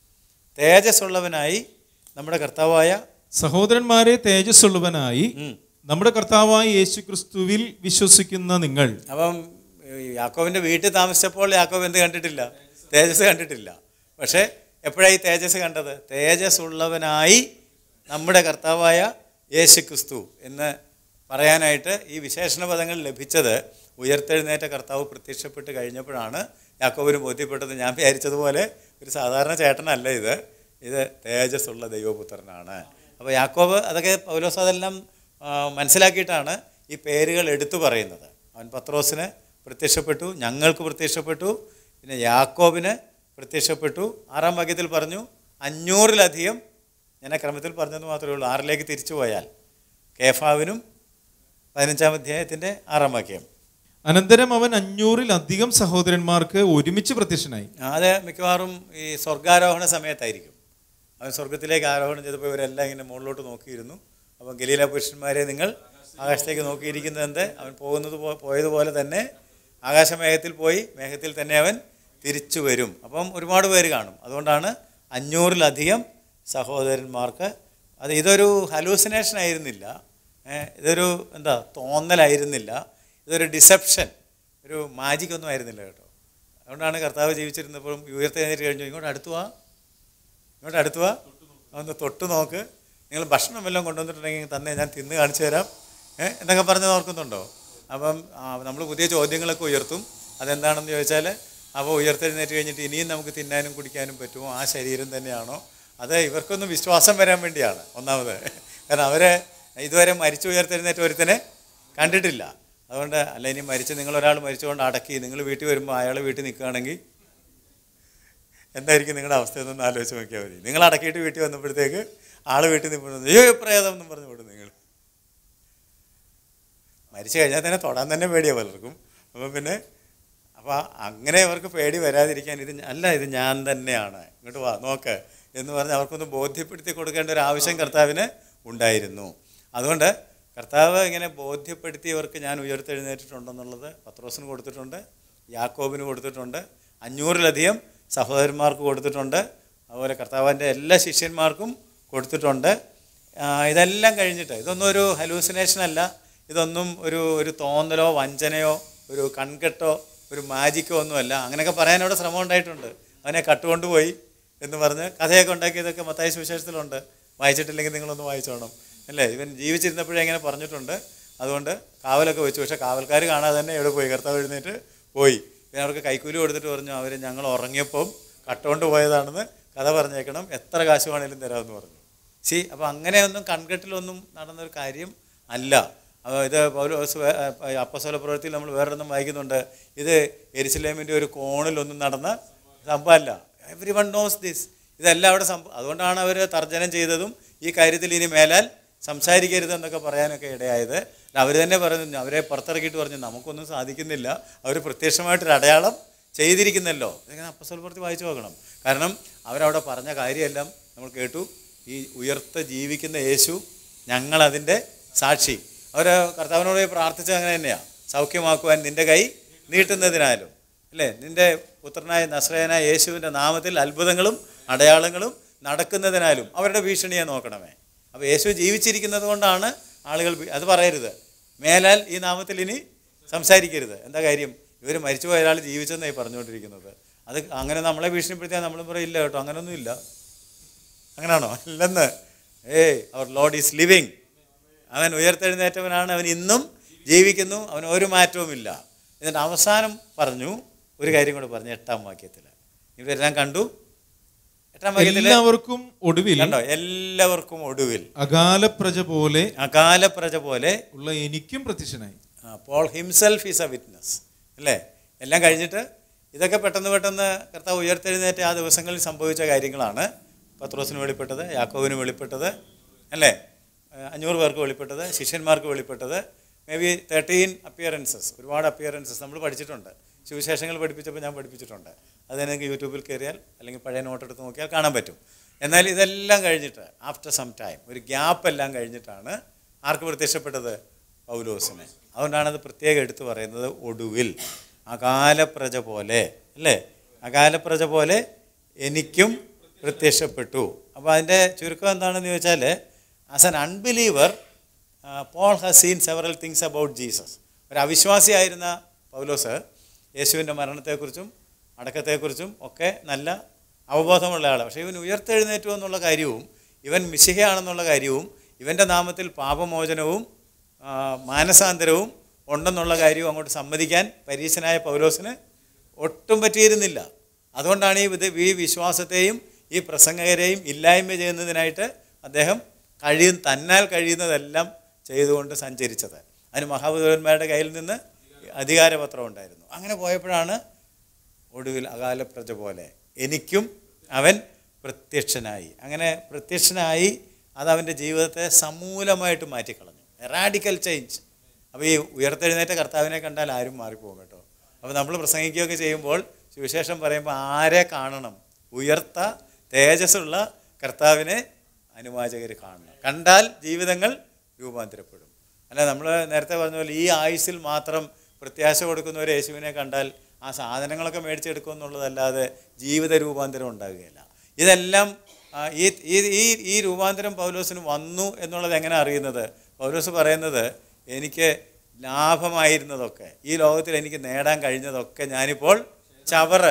തേജസ്സുള്ളവനായി നമ്മുടെ കർത്താവായ സഹോദരന്മാരെ തേജസ്സുള്ളവനായി ഉം. നമ്മുടെ കർത്താവായ യേശു ക്രിസ്തുവിൽ വിശ്വസിക്കുന്ന നിങ്ങൾ അപ്പം ഈ യാക്കോബിൻ്റെ വീട്ടിൽ താമസിച്ചപ്പോൾ യാക്കോബ് എന്ത് കണ്ടിട്ടില്ല തേജസ് കണ്ടിട്ടില്ല പക്ഷേ എപ്പോഴാണ് ഈ തേജസ് കണ്ടത് തേജസ് ഉള്ളവനായി നമ്മുടെ കർത്താവായ യേശു ക്രിസ്തു എന്ന് പറയാനായിട്ട് ഈ വിശേഷണ പദങ്ങൾ ലഭിച്ചത് ഉയർത്തെഴുന്നേറ്റ കർത്താവ് പ്രത്യക്ഷപ്പെട്ട് കഴിഞ്ഞപ്പോഴാണ് യാക്കോബിന് ബോധ്യപ്പെട്ടത് ഞാൻ വിചാരിച്ചതുപോലെ ഒരു സാധാരണ ചേട്ടനല്ല ഇത് ഇത് തേജസ്സുള്ള ദൈവപുത്രനാണ് അപ്പോൾ യാക്കോബ് അതൊക്കെ പൗലോസ് അതെല്ലാം ആ, മനസ്സിലാക്കിയിട്ടാണ് ഈ പേരുകൾ എടുത്തു പറയുന്നത് അവൻ പത്രോസിന് പ്രത്യക്ഷപ്പെട്ടു ഞങ്ങൾക്ക് പ്രത്യക്ഷപ്പെട്ടു പിന്നെ യാക്കോബിന് പ്രത്യക്ഷപ്പെട്ടു ആറാം വാക്യത്തിൽ പറഞ്ഞു അഞ്ഞൂറിലധികം ഞാൻ ആ ക്രമത്തിൽ പറഞ്ഞത് മാത്രമേ ഉള്ളൂ ആറിലേക്ക് തിരിച്ചു പോയാൽ കേഫാവിനും പതിനഞ്ചാം അധ്യായത്തിൻ്റെ ആറാം വാക്യം അനന്തരം അവൻ അഞ്ഞൂറിലധികം സഹോദരന്മാർക്ക് ഒരുമിച്ച് പ്രത്യക്ഷനായി അത് മിക്കവാറും ഈ സ്വർഗാരോഹണ സമയത്തായിരിക്കും അവൻ സ്വർഗത്തിലേക്ക് ആരോഹണം ചെയ്തപ്പോൾ ഇവരെല്ലാം ഇങ്ങനെ മുകളിലോട്ട് നോക്കിയിരുന്നു അപ്പം ഗലീല പുരുഷന്മാരെ നിങ്ങൾ ആകാശത്തേക്ക് നോക്കിയിരിക്കുന്നത് എന്ത് അവൻ പോകുന്നത് പോ- പോയതുപോലെ തന്നെ ആകാശമേഘത്തിൽ പോയി മേഘത്തിൽ തന്നെ അവൻ തിരിച്ചു വരും അപ്പം ഒരുപാട് പേര് കാണും അതുകൊണ്ടാണ് അഞ്ഞൂറിലധികം സഹോദരന്മാർക്ക് അത് ഇതൊരു ഹലൂസിനേഷൻ ആയിരുന്നില്ല ഏ, ഇതൊരു എന്താ തോന്നലായിരുന്നില്ല ഇതൊരു ഡിസെപ്ഷൻ ഒരു മാജിക് ഒന്നും ആയിരുന്നില്ല കേട്ടോ അതുകൊണ്ടാണ് കർത്താവ് ജീവിച്ചിരുന്നപ്പോഴും ഉയർത്തെഴുന്നേറ്റ് കഴിഞ്ഞു ഇങ്ങോട്ട് അടുത്തു വാ ഇങ്ങോട്ട് അടുത്തു വാ ഒന്ന് തൊട്ട് നോക്ക് നിങ്ങൾ ഭക്ഷണം വല്ലതും കൊണ്ടുവന്നിട്ടുണ്ടെങ്കിൽ തന്നെ ഞാൻ തിന്ന് കാണിച്ചു തരാം ഏഹ് എന്നൊക്കെ പറഞ്ഞത് ഓർക്കുന്നുണ്ടോ അപ്പം നമ്മൾ പുതിയ ചോദ്യങ്ങളൊക്കെ ഉയർത്തും അതെന്താണെന്ന് ചോദിച്ചാൽ അപ്പോൾ ഉയർത്തെഴുന്നേറ്റ് കഴിഞ്ഞിട്ട് ഇനിയും നമുക്ക് തിന്നാനും കുടിക്കാനും പറ്റുമോ ആ ശരീരം തന്നെയാണോ അത് ഇവർക്കൊന്ന് വിശ്വാസം വരാൻ വേണ്ടിയാണ് ഒന്നാമത് കാരണം അവരെ ഇതുവരെ മരിച്ചു ഉയർത്തെഴുന്നേറ്റ് ഒരുത്തനെ കണ്ടിട്ടില്ല അതുകൊണ്ട് അല്ല ഇനി മരിച്ച് നിങ്ങൾ ഒരാൾ മരിച്ചുകൊണ്ട് അടക്കി നിങ്ങൾ വീട്ടിൽ വരുമ്പോൾ അയാൾ വീട്ടിൽ നിൽക്കുകയാണെങ്കിൽ എന്തായിരിക്കും നിങ്ങളുടെ അവസ്ഥ എന്നൊന്ന് ആലോചിച്ച് നോക്കിയാൽ മതി നിങ്ങൾ അടക്കിയിട്ട് വീട്ടിൽ വന്നപ്പോഴത്തേക്ക് ആൾ വീട്ടിൽ നിൽക്കുന്നത് ഏ പ്രേതം എന്നും പറഞ്ഞു വിടും നിങ്ങൾ മരിച്ചു കഴിഞ്ഞാൽ തന്നെ തൊടാൻ തന്നെ പേടിയാണ് പലർക്കും അപ്പം പിന്നെ അപ്പോൾ അങ്ങനെ അവർക്ക് പേടി വരാതിരിക്കാൻ ഇത് ഞ- അല്ല ഇത് ഞാൻ തന്നെയാണ് ഇങ്ങോട്ട് വാ നോക്ക് എന്ന് പറഞ്ഞ് അവർക്കൊന്ന് ബോധ്യപ്പെടുത്തി കൊടുക്കേണ്ട ഒരു ആവശ്യം കർത്താവിന് ഉണ്ടായിരുന്നു അതുകൊണ്ട് കർത്താവ് ഇങ്ങനെ ബോധ്യപ്പെടുത്തി ഇവർക്ക് ഞാൻ ഉയർത്തെഴുന്നേറ്റിട്ടുണ്ടെന്നുള്ളത് പത്രോസിന് കൊടുത്തിട്ടുണ്ട് യാക്കോബിന് കൊടുത്തിട്ടുണ്ട് അഞ്ഞൂറിലധികം സഹോദരന്മാർക്ക് കൊടുത്തിട്ടുണ്ട് അതുപോലെ കർത്താവിൻ്റെ എല്ലാ ശിഷ്യന്മാർക്കും കൊടുത്തിട്ടുണ്ട് ആ, ഇതെല്ലാം കഴിഞ്ഞിട്ട് ഇതൊന്നും ഒരു ഹലൂസിനേഷൻ അല്ല ഇതൊന്നും ഒരു ഒരു തോന്നലോ വഞ്ചനയോ ഒരു കൺകെട്ടോ ഒരു മാജിക്കോ ഒന്നുമല്ല അങ്ങനെയൊക്കെ പറയാൻ അവിടെ ശ്രമം ഉണ്ടായിട്ടുണ്ട് അവനെ കട്ടുകൊണ്ടുപോയി എന്ന് പറഞ്ഞ് കഥയൊക്കെ ഉണ്ടാക്കിയതൊക്കെ മത്തായ സുവിശേഷത്തിലുണ്ട് വായിച്ചിട്ടില്ലെങ്കിൽ നിങ്ങളൊന്ന് വായിച്ചോണം അല്ലേ ഇവൻ ജീവിച്ചിരുന്നപ്പോഴേ ഇങ്ങനെ പറഞ്ഞിട്ടുണ്ട് അതുകൊണ്ട് കാവലൊക്കെ വെച്ചു പക്ഷേ കാവൽക്കാർ കാണാതെ തന്നെ എവിടെ പോയി കർത്താവ് എഴുന്നേറ്റ് പോയി പിന്നെ അവർക്ക് കൈക്കൂലി കൊടുത്തിട്ട് പറഞ്ഞു അവർ ഞങ്ങൾ ഉറങ്ങിയപ്പം കട്ടുകൊണ്ട് പോയതാണെന്ന് കഥ പറഞ്ഞേക്കണം എത്ര കാശ് വേണേലും തരാമെന്ന് പറഞ്ഞു സി അപ്പോൾ അങ്ങനെയൊന്നും കൺകെട്ടിലൊന്നും നടന്നൊരു കാര്യം അല്ല അപ്പോൾ ഇത് പൗലോസ് വേ- ഏ, അപ്പസ്വല പ്രവൃത്തിയിൽ നമ്മൾ വേറൊന്നും വായിക്കുന്നുണ്ട് ഇത് എരിശിലേമിൻ്റെ ഒരു കോണിലൊന്നും നടന്ന സംഭവമല്ല എവറി വൺ നോസ് ദിസ് ഇതെല്ലാം അവിടെ സംഭവം അതുകൊണ്ടാണ് അവർ തർജ്ജനം ചെയ്തതും ഈ കാര്യത്തിൽ ഇനി മേലാൽ സംസാരിക്കരുതെന്നൊക്കെ പറയാനൊക്കെ ഇടയായത് അവർ തന്നെ പറഞ്ഞു അവരെ പുറത്തിറക്കിയിട്ട് പറഞ്ഞു നമുക്കൊന്നും സാധിക്കുന്നില്ല അവർ പ്രത്യക്ഷമായിട്ടൊരു അടയാളം ചെയ്തിരിക്കുന്നല്ലോ ഇങ്ങനെ അപ്പസ്വല പ്രവൃത്തി വായിച്ചു നോക്കണം കാരണം അവരവിടെ പറഞ്ഞ കാര്യമെല്ലാം നമ്മൾ കേട്ടു ഈ ഉയർത്ത ജീവിക്കുന്ന യേശു ഞങ്ങളതിൻ്റെ സാക്ഷി അവർ കർത്താവിനോട് പോയി പ്രാർത്ഥിച്ചത് അങ്ങനെ തന്നെയാണ് സൗഖ്യമാക്കുവാൻ നിൻ്റെ കൈ നീട്ടുന്നതിനാലും അല്ലേ നിൻ്റെ പുത്രനായ നസ്രയനായ യേശുവിൻ്റെ നാമത്തിൽ അത്ഭുതങ്ങളും അടയാളങ്ങളും നടക്കുന്നതിനാലും അവരുടെ ഭീഷണിയെ നോക്കണമേ അപ്പോൾ യേശു ജീവിച്ചിരിക്കുന്നത് കൊണ്ടാണ് ആളുകൾ ഭീ- അത് പറയരുത് മേലാൽ ഈ നാമത്തിൽ ഇനി സംസാരിക്കരുത് എന്താ കാര്യം ഇവർ മരിച്ചുപോയ ഒരാൾ ജീവിച്ചെന്നായി പറഞ്ഞുകൊണ്ടിരിക്കുന്നത് അത് അങ്ങനെ നമ്മളെ ഭീഷണിപ്പെടുത്തിയാൽ നമ്മളും പറയില്ല കേട്ടോ അങ്ങനെയൊന്നും ഇല്ല അങ്ങനെയാണോ ഇല്ലെന്ന് ഏയ് അവർ ലോഡ് ഈസ് ലിവിങ് അവൻ ഉയർത്തെഴുന്നേറ്റവനാണ് അവൻ ഇന്നും ജീവിക്കുന്നു അവൻ ഒരു മാറ്റവുമില്ല ഇതിൻ്റെ അവസാനം പറഞ്ഞു ഒരു കാര്യം കൂടെ പറഞ്ഞു എട്ടാം വാക്യത്തിൽ ഇവരെല്ലാം കണ്ടു എട്ടാം വാക്യത്തിൽ എല്ലാവർക്കും ഒടുവിൽ കണ്ടോ എല്ലാവർക്കും ഒടുവിൽ അകാല പ്രജ പോലെ അകാലപ്രജ പോലെ ഉള്ള എനിക്കും പ്രത്യക്ഷനായി ആ, Paul himself is a witness അല്ലേ എല്ലാം കഴിഞ്ഞിട്ട് ഇതൊക്കെ പെട്ടെന്ന് പെട്ടെന്ന് കർത്താവ് ഉയർത്തെഴുന്നേറ്റ ആ ദിവസങ്ങളിൽ സംഭവിച്ച കാര്യങ്ങളാണ് പത്രോസിന് വെളിപ്പെട്ടത് യാക്കോവിന് വെളിപ്പെട്ടത് അല്ലേ ആ, അഞ്ഞൂറ് പേർക്ക് വെളിപ്പെട്ടത് ശിഷ്യന്മാർക്ക് വെളിപ്പെട്ടത് മേ ബി തേർട്ടീൻ അപ്പിയറൻസസ് ഒരുപാട് അപ്പിയറൻസസ് നമ്മൾ പഠിച്ചിട്ടുണ്ട് സുവിശേഷങ്ങൾ പഠിപ്പിച്ചപ്പോൾ ഞാൻ പഠിപ്പിച്ചിട്ടുണ്ട് അത് നിങ്ങൾക്ക് യൂട്യൂബിൽ കയറിയാൽ അല്ലെങ്കിൽ പഴയ നോട്ട് എടുത്ത് നോക്കിയാൽ കാണാൻ പറ്റും എന്നാൽ ഇതെല്ലാം കഴിഞ്ഞിട്ട് ആഫ്റ്റർ സം ടൈം ഒരു ഗ്യാപ്പ് എല്ലാം കഴിഞ്ഞിട്ടാണ് ആർക്ക് പ്രത്യക്ഷപ്പെട്ടത് പൗലോസിന് അതുകൊണ്ടാണ് അത് പ്രത്യേകം എടുത്തു പറയുന്നത് ഒടുവിൽ അകാലപ്രജ പോലെ അല്ലേ അകാലപ്രജ പോലെ എനിക്കും പ്രത്യക്ഷപ്പെട്ടു അപ്പോൾ അതിൻ്റെ ചുരുക്കം എന്താണെന്ന് ചോദിച്ചാൽ as an unbeliever Paul has seen several things about Jesus ഒരു അവിശ്വാസിയായിരുന്ന പൗലോസ് യേശുവിൻ്റെ മരണത്തെക്കുറിച്ചും അടക്കത്തെക്കുറിച്ചും ഒക്കെ നല്ല അവബോധമുള്ള ആളാണ് പക്ഷേ ഇവൻ ഉയർത്തെഴുന്നേറ്റു എന്നുള്ള കാര്യവും ഇവൻ മിശിഹയാണെന്നുള്ള കാര്യവും ഇവൻ്റെ നാമത്തിൽ പാപമോചനവും ആ, മാനസാന്തരവും ഉണ്ടെന്നുള്ള കാര്യവും അങ്ങോട്ട് സമ്മതിക്കാൻ പരീശനായ പൗലോസിന് ഒട്ടും പറ്റിയിരുന്നില്ല അതുകൊണ്ടാണ് ഈ ഇത് ഈ വിശ്വാസത്തെയും ഈ പ്രസംഗകരെയും ഇല്ലായ്മ ചെയ്യുന്നതിനായിട്ട് അദ്ദേഹം കഴിയും തന്നാൽ കഴിയുന്നതെല്ലാം ചെയ്തുകൊണ്ട് സഞ്ചരിച്ചത് അതിന് മഹാബുദ്ധന്മാരുടെ കയ്യിൽ നിന്ന് അധികാരപത്രം ഉണ്ടായിരുന്നു അങ്ങനെ പോയപ്പോഴാണ് ഒടുവിൽ അകാലപ്രജ പോലെ എനിക്കും അവൻ പ്രത്യക്ഷനായി അങ്ങനെ പ്രത്യക്ഷനായി അത് അവൻ്റെ ജീവിതത്തെ സമൂലമായിട്ട് മാറ്റിക്കളഞ്ഞു റാഡിക്കൽ ചേഞ്ച് അപ്പോൾ ഈ ഉയർത്തെഴുന്നേറ്റ കർത്താവിനെ കണ്ടാൽ ആരും മാറിപ്പോകും കേട്ടോ അപ്പോൾ നമ്മൾ പ്രസംഗിക്കുകയൊക്കെ ചെയ്യുമ്പോൾ സുവിശേഷം പറയുമ്പോൾ ആരെ കാണണം ഉയർത്ത തേജസ്സുള്ള കർത്താവിനെ അനുവാചകർ കാണണം കണ്ടാൽ ജീവിതങ്ങൾ രൂപാന്തരപ്പെടും അല്ല നമ്മൾ നേരത്തെ പറഞ്ഞ പോലെ ഈ ആയുസ്സിൽ മാത്രം പ്രത്യാശ കൊടുക്കുന്ന ഒരു യേശുവിനെ കണ്ടാൽ ആ സാധനങ്ങളൊക്കെ മേടിച്ചെടുക്കും എന്നുള്ളതല്ലാതെ ജീവിത രൂപാന്തരം ഉണ്ടാകുകയില്ല ഇതെല്ലാം ആ, ഈ ഈ ഈ ഈ രൂപാന്തരം പൗലോസിന് വന്നു എന്നുള്ളത് എങ്ങനെ അറിയുന്നത് പൗലോസ് പറയുന്നത് എനിക്ക് ലാഭമായിരുന്നതൊക്കെ ഈ ലോകത്തിൽ എനിക്ക് നേടാൻ കഴിഞ്ഞതൊക്കെ ഞാനിപ്പോൾ ചവറ്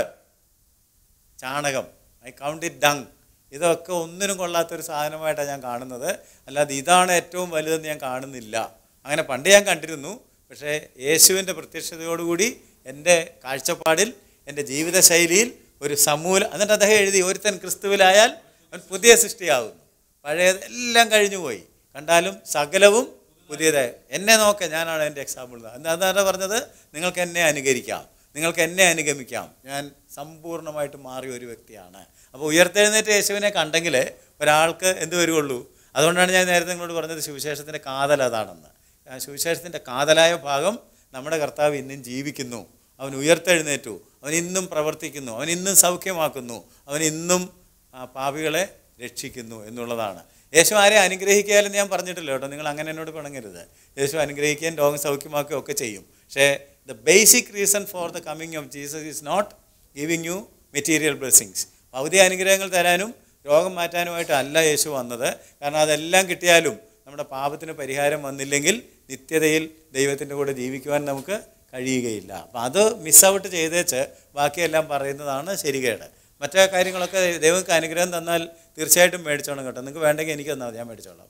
ചാണകം ഐ കൗണ്ട് ഇറ്റ് ഡങ് ഇതൊക്കെ ഒന്നിനും കൊള്ളാത്തൊരു സാധനമായിട്ടാണ് ഞാൻ കാണുന്നത് അല്ലാതെ ഇതാണ് ഏറ്റവും വലുതെന്ന് ഞാൻ കാണുന്നില്ല അങ്ങനെ പണ്ട് ഞാൻ കണ്ടിരുന്നു പക്ഷേ യേശുവിൻ്റെ പ്രത്യക്ഷതയോടുകൂടി എൻ്റെ കാഴ്ചപ്പാടിൽ എൻ്റെ ജീവിതശൈലിയിൽ ഒരു സമൂല എന്നിട്ട് അദ്ദേഹം എഴുതി ഒരുത്തൻ ക്രിസ്തുവിലായാൽ അവൻ പുതിയ സൃഷ്ടിയാകുന്നു പഴയത് എല്ലാം കഴിഞ്ഞു പോയി കണ്ടാലും സകലവും പുതിയതായി എന്നെ നോക്ക ഞാനാണ് എൻ്റെ എക്സാമ്പിൾ എന്താ എന്താണ് പറഞ്ഞത് നിങ്ങൾക്ക് എന്നെ അനുകരിക്കാം നിങ്ങൾക്ക് എന്നെ അനുഗമിക്കാം ഞാൻ സമ്പൂർണ്ണമായിട്ട് മാറിയ ഒരു വ്യക്തിയാണ് അപ്പോൾ ഉയർത്തെഴുന്നേറ്റ് യേശുവിനെ കണ്ടെങ്കിൽ ഒരാൾക്ക് എന്ത് വരുള്ളൂ അതുകൊണ്ടാണ് ഞാൻ നേരത്തെ നിങ്ങളോട് പറഞ്ഞത് സുവിശേഷത്തിൻ്റെ കാതൽ അതാണെന്ന് ആ സുവിശേഷത്തിൻ്റെ കാതലായ ഭാഗം നമ്മുടെ കർത്താവ് ഇന്നും ജീവിക്കുന്നു അവൻ ഉയർത്തെഴുന്നേറ്റു അവൻ ഇന്നും പ്രവർത്തിക്കുന്നു അവൻ ഇന്നും സൗഖ്യമാക്കുന്നു അവൻ ഇന്നും ആ, പാപികളെ രക്ഷിക്കുന്നു എന്നുള്ളതാണ് യേശു ആരെ അനുഗ്രഹിക്കാലും ഞാൻ പറഞ്ഞിട്ടില്ല കേട്ടോ നിങ്ങൾ അങ്ങനെ എന്നോട് പിണങ്ങരുത് യേശു അനുഗ്രഹിക്കുകയും രോഗം സൗഖ്യമാക്കുകയും ഒക്കെ ചെയ്യും പക്ഷേ the basic reason for the coming of Jesus is not giving you material blessings ഭൗതിക അനുഗ്രഹങ്ങൾ തരാനും രോഗം മാറ്റാനുമായിട്ടല്ല യേശു വന്നത് കാരണം അതെല്ലാം കിട്ടിയാലും നമ്മുടെ പാപത്തിന് പരിഹാരം വന്നില്ലെങ്കിൽ നിത്യതയിൽ ദൈവത്തിൻ്റെ കൂടെ ജീവിക്കുവാൻ നമുക്ക് കഴിയുകയില്ല അപ്പം അത് മിസ് ഔട്ട് ചെയ്തേച്ച് ബാക്കിയെല്ലാം പറയുന്നതാണ് ശരികേട് മറ്റേ കാര്യങ്ങളൊക്കെ ദൈവങ്ങൾക്ക് അനുഗ്രഹം തന്നാൽ തീർച്ചയായിട്ടും മേടിച്ചോണം കേട്ടോ നിങ്ങൾക്ക് വേണ്ടെങ്കിൽ എനിക്ക് തന്നാൽ മതി, ഞാൻ മേടിച്ചോളാം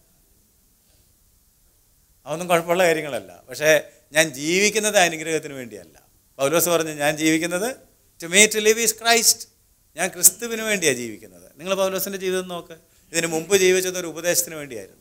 അതൊന്നും കുഴപ്പമുള്ള കാര്യങ്ങളല്ല പക്ഷേ ഞാൻ ജീവിക്കുന്നത് അനുഗ്രഹത്തിന് വേണ്ടിയല്ല പൗലോസ് പറഞ്ഞു ഞാൻ ജീവിക്കുന്നത് to me to live is Christ ഞാൻ ക്രിസ്തുവിന് വേണ്ടിയാണ് ജീവിക്കുന്നത് നിങ്ങൾ പൗലോസിൻ്റെ ജീവിതം നോക്ക് ഇതിന് മുമ്പ് ജീവിച്ചത് ഒരു ഉപദേശത്തിന് വേണ്ടിയായിരുന്നു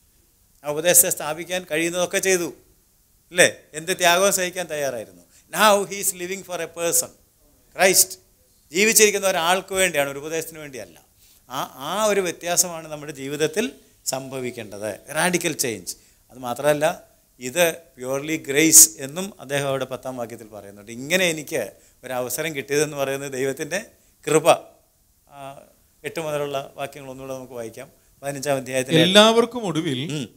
ആ ഉപദേശത്തെ സ്ഥാപിക്കാൻ കഴിയുന്നതൊക്കെ ചെയ്തു അല്ലേ എന്ത് ത്യാഗവും സഹിക്കാൻ തയ്യാറായിരുന്നു now he's living for a person Christ ജീവിച്ചിരിക്കുന്ന ഒരാൾക്ക് വേണ്ടിയാണ് ഒരു ഉപദേശത്തിന് വേണ്ടിയല്ല ആ ആ ഒരു വ്യത്യാസമാണ് നമ്മുടെ ജീവിതത്തിൽ സംഭവിക്കേണ്ടത് റാഡിക്കൽ ചേഞ്ച് അത് മാത്രമല്ല ഇത് പ്യുവർലി ഗ്രേസ് എന്നും അദ്ദേഹം അവിടെ പത്താം വാക്യത്തിൽ പറയുന്നുണ്ട് ഇങ്ങനെ എനിക്ക് ഒരു അവസരം കിട്ടിയതെന്ന് പറയുന്നത് ദൈവത്തിൻ്റെ കൃപ ആ, എട്ട് മുതലുള്ള വാക്യങ്ങൾ ഒന്നുകൂടെ നമുക്ക് വായിക്കാം പതിനഞ്ചാം അധ്യായത്തിൽ എല്ലാവർക്കും ഒടുവിൽ ഉം,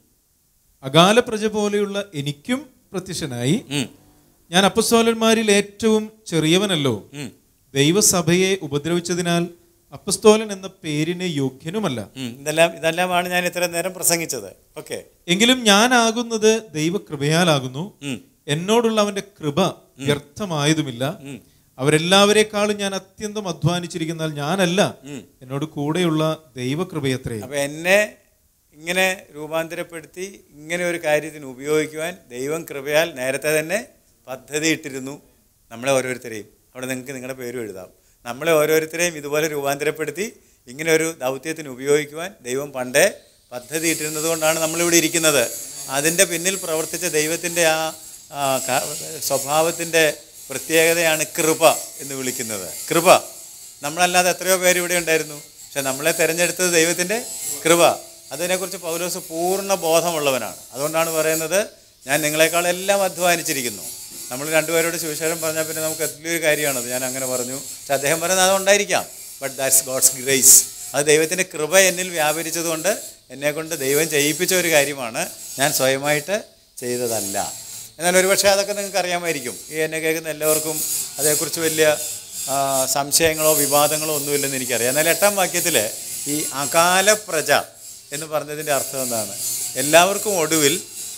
അകാല പ്രജ പോലെയുള്ള എനിക്കും പ്രത്യക്ഷനായി ഉം, ഞാൻ അപ്പസ്തോലന്മാരിൽ ഏറ്റവും ചെറിയവനല്ലോ ഉം, ദൈവസഭയെ ഉപദ്രവിച്ചതിനാൽ അപ്പസ്തോലൻ എന്ന പേരിന് യോഗ്യനുമല്ല ഉം. ഇതെല്ലാം ഇതെല്ലാമാണ് ഞാൻ ഇത്രയും നേരം പ്രസംഗിച്ചത് ഓക്കെ എങ്കിലും ഞാനാകുന്നത് ദൈവകൃപയാലാകുന്നു ഉം. എന്നോടുള്ള അവന്റെ കൃപ വ്യർത്ഥമായതുമില്ല ഉം. അവരെല്ലാവരെക്കാളും ഞാൻ അത്യന്തം അധ്വാനിച്ചിരിക്കുന്നാൽ ഞാനല്ല ഉം. എന്നോട് കൂടെയുള്ള ദൈവകൃപയത്രേ അപ്പോൾ എന്നെ ഇങ്ങനെ രൂപാന്തരപ്പെടുത്തി ഇങ്ങനെ ഒരു കാര്യത്തിന് ഉപയോഗിക്കുവാൻ ദൈവം കൃപയാൽ നേരത്തെ തന്നെ പദ്ധതി ഇട്ടിരുന്നു നമ്മളെ ഓരോരുത്തരെയും അവിടെ നിങ്ങൾക്ക് നിങ്ങളുടെ പേരും എഴുതാം നമ്മളെ ഓരോരുത്തരെയും ഇതുപോലെ രൂപാന്തരപ്പെടുത്തി ഇങ്ങനെ ഒരു ദൗത്യത്തിന് ഉപയോഗിക്കുവാൻ ദൈവം പണ്ടേ പദ്ധതി ഇട്ടിരുന്നത് കൊണ്ടാണ് നമ്മളിവിടെ ഇരിക്കുന്നത് അതിൻ്റെ പിന്നിൽ പ്രവർത്തിച്ച ദൈവത്തിൻ്റെ ആ ആ, ക- സ്വഭാവത്തിൻ്റെ പ്രത്യേകതയാണ് കൃപ എന്ന് വിളിക്കുന്നത് കൃപ നമ്മളല്ലാതെ എത്രയോ പേര് ഇവിടെ ഉണ്ടായിരുന്നു പക്ഷെ നമ്മളെ തിരഞ്ഞെടുത്തത് ദൈവത്തിൻ്റെ കൃപ അതിനെക്കുറിച്ച് പൗലോസ് പൂർണ്ണ ബോധമുള്ളവനാണ് അതുകൊണ്ടാണ് പറയുന്നത് ഞാൻ നിങ്ങളെക്കാളെല്ലാം അധ്വാനിച്ചിരിക്കുന്നു നമ്മൾ രണ്ടുപേരോട് സുവിശേഷം പറഞ്ഞാൽ പിന്നെ നമുക്ക് വലിയൊരു കാര്യമാണത് ഞാൻ അങ്ങനെ പറഞ്ഞു പക്ഷെ അദ്ദേഹം പറയുന്നത് അതുണ്ടായിരിക്കാം ബട്ട് ദാറ്റ്സ് ഗോഡ്സ് ഗ്രേസ് അത് ദൈവത്തിൻ്റെ കൃപ എന്നിൽ വ്യാപരിച്ചതുകൊണ്ട് എന്നെക്കൊണ്ട് ദൈവം ചെയ്യിപ്പിച്ച ഒരു കാര്യമാണ് ഞാൻ സ്വയമായിട്ട് ചെയ്തതല്ല എന്നാൽ ഒരുപക്ഷെ അതൊക്കെ നിങ്ങൾക്ക് അറിയാമായിരിക്കും ഈ എന്നെ കേൾക്കുന്ന എല്ലാവർക്കും അതേക്കുറിച്ച് വലിയ ആ, സംശയങ്ങളോ വിവാദങ്ങളോ ഒന്നുമില്ലെന്ന് എനിക്കറിയാം എന്നാൽ എട്ടാം വാക്യത്തിൽ ഈ അകാല പ്രജ എന്ന് പറഞ്ഞതിൻ്റെ അർത്ഥം എന്താണ് എല്ലാവർക്കും ഒടുവിൽ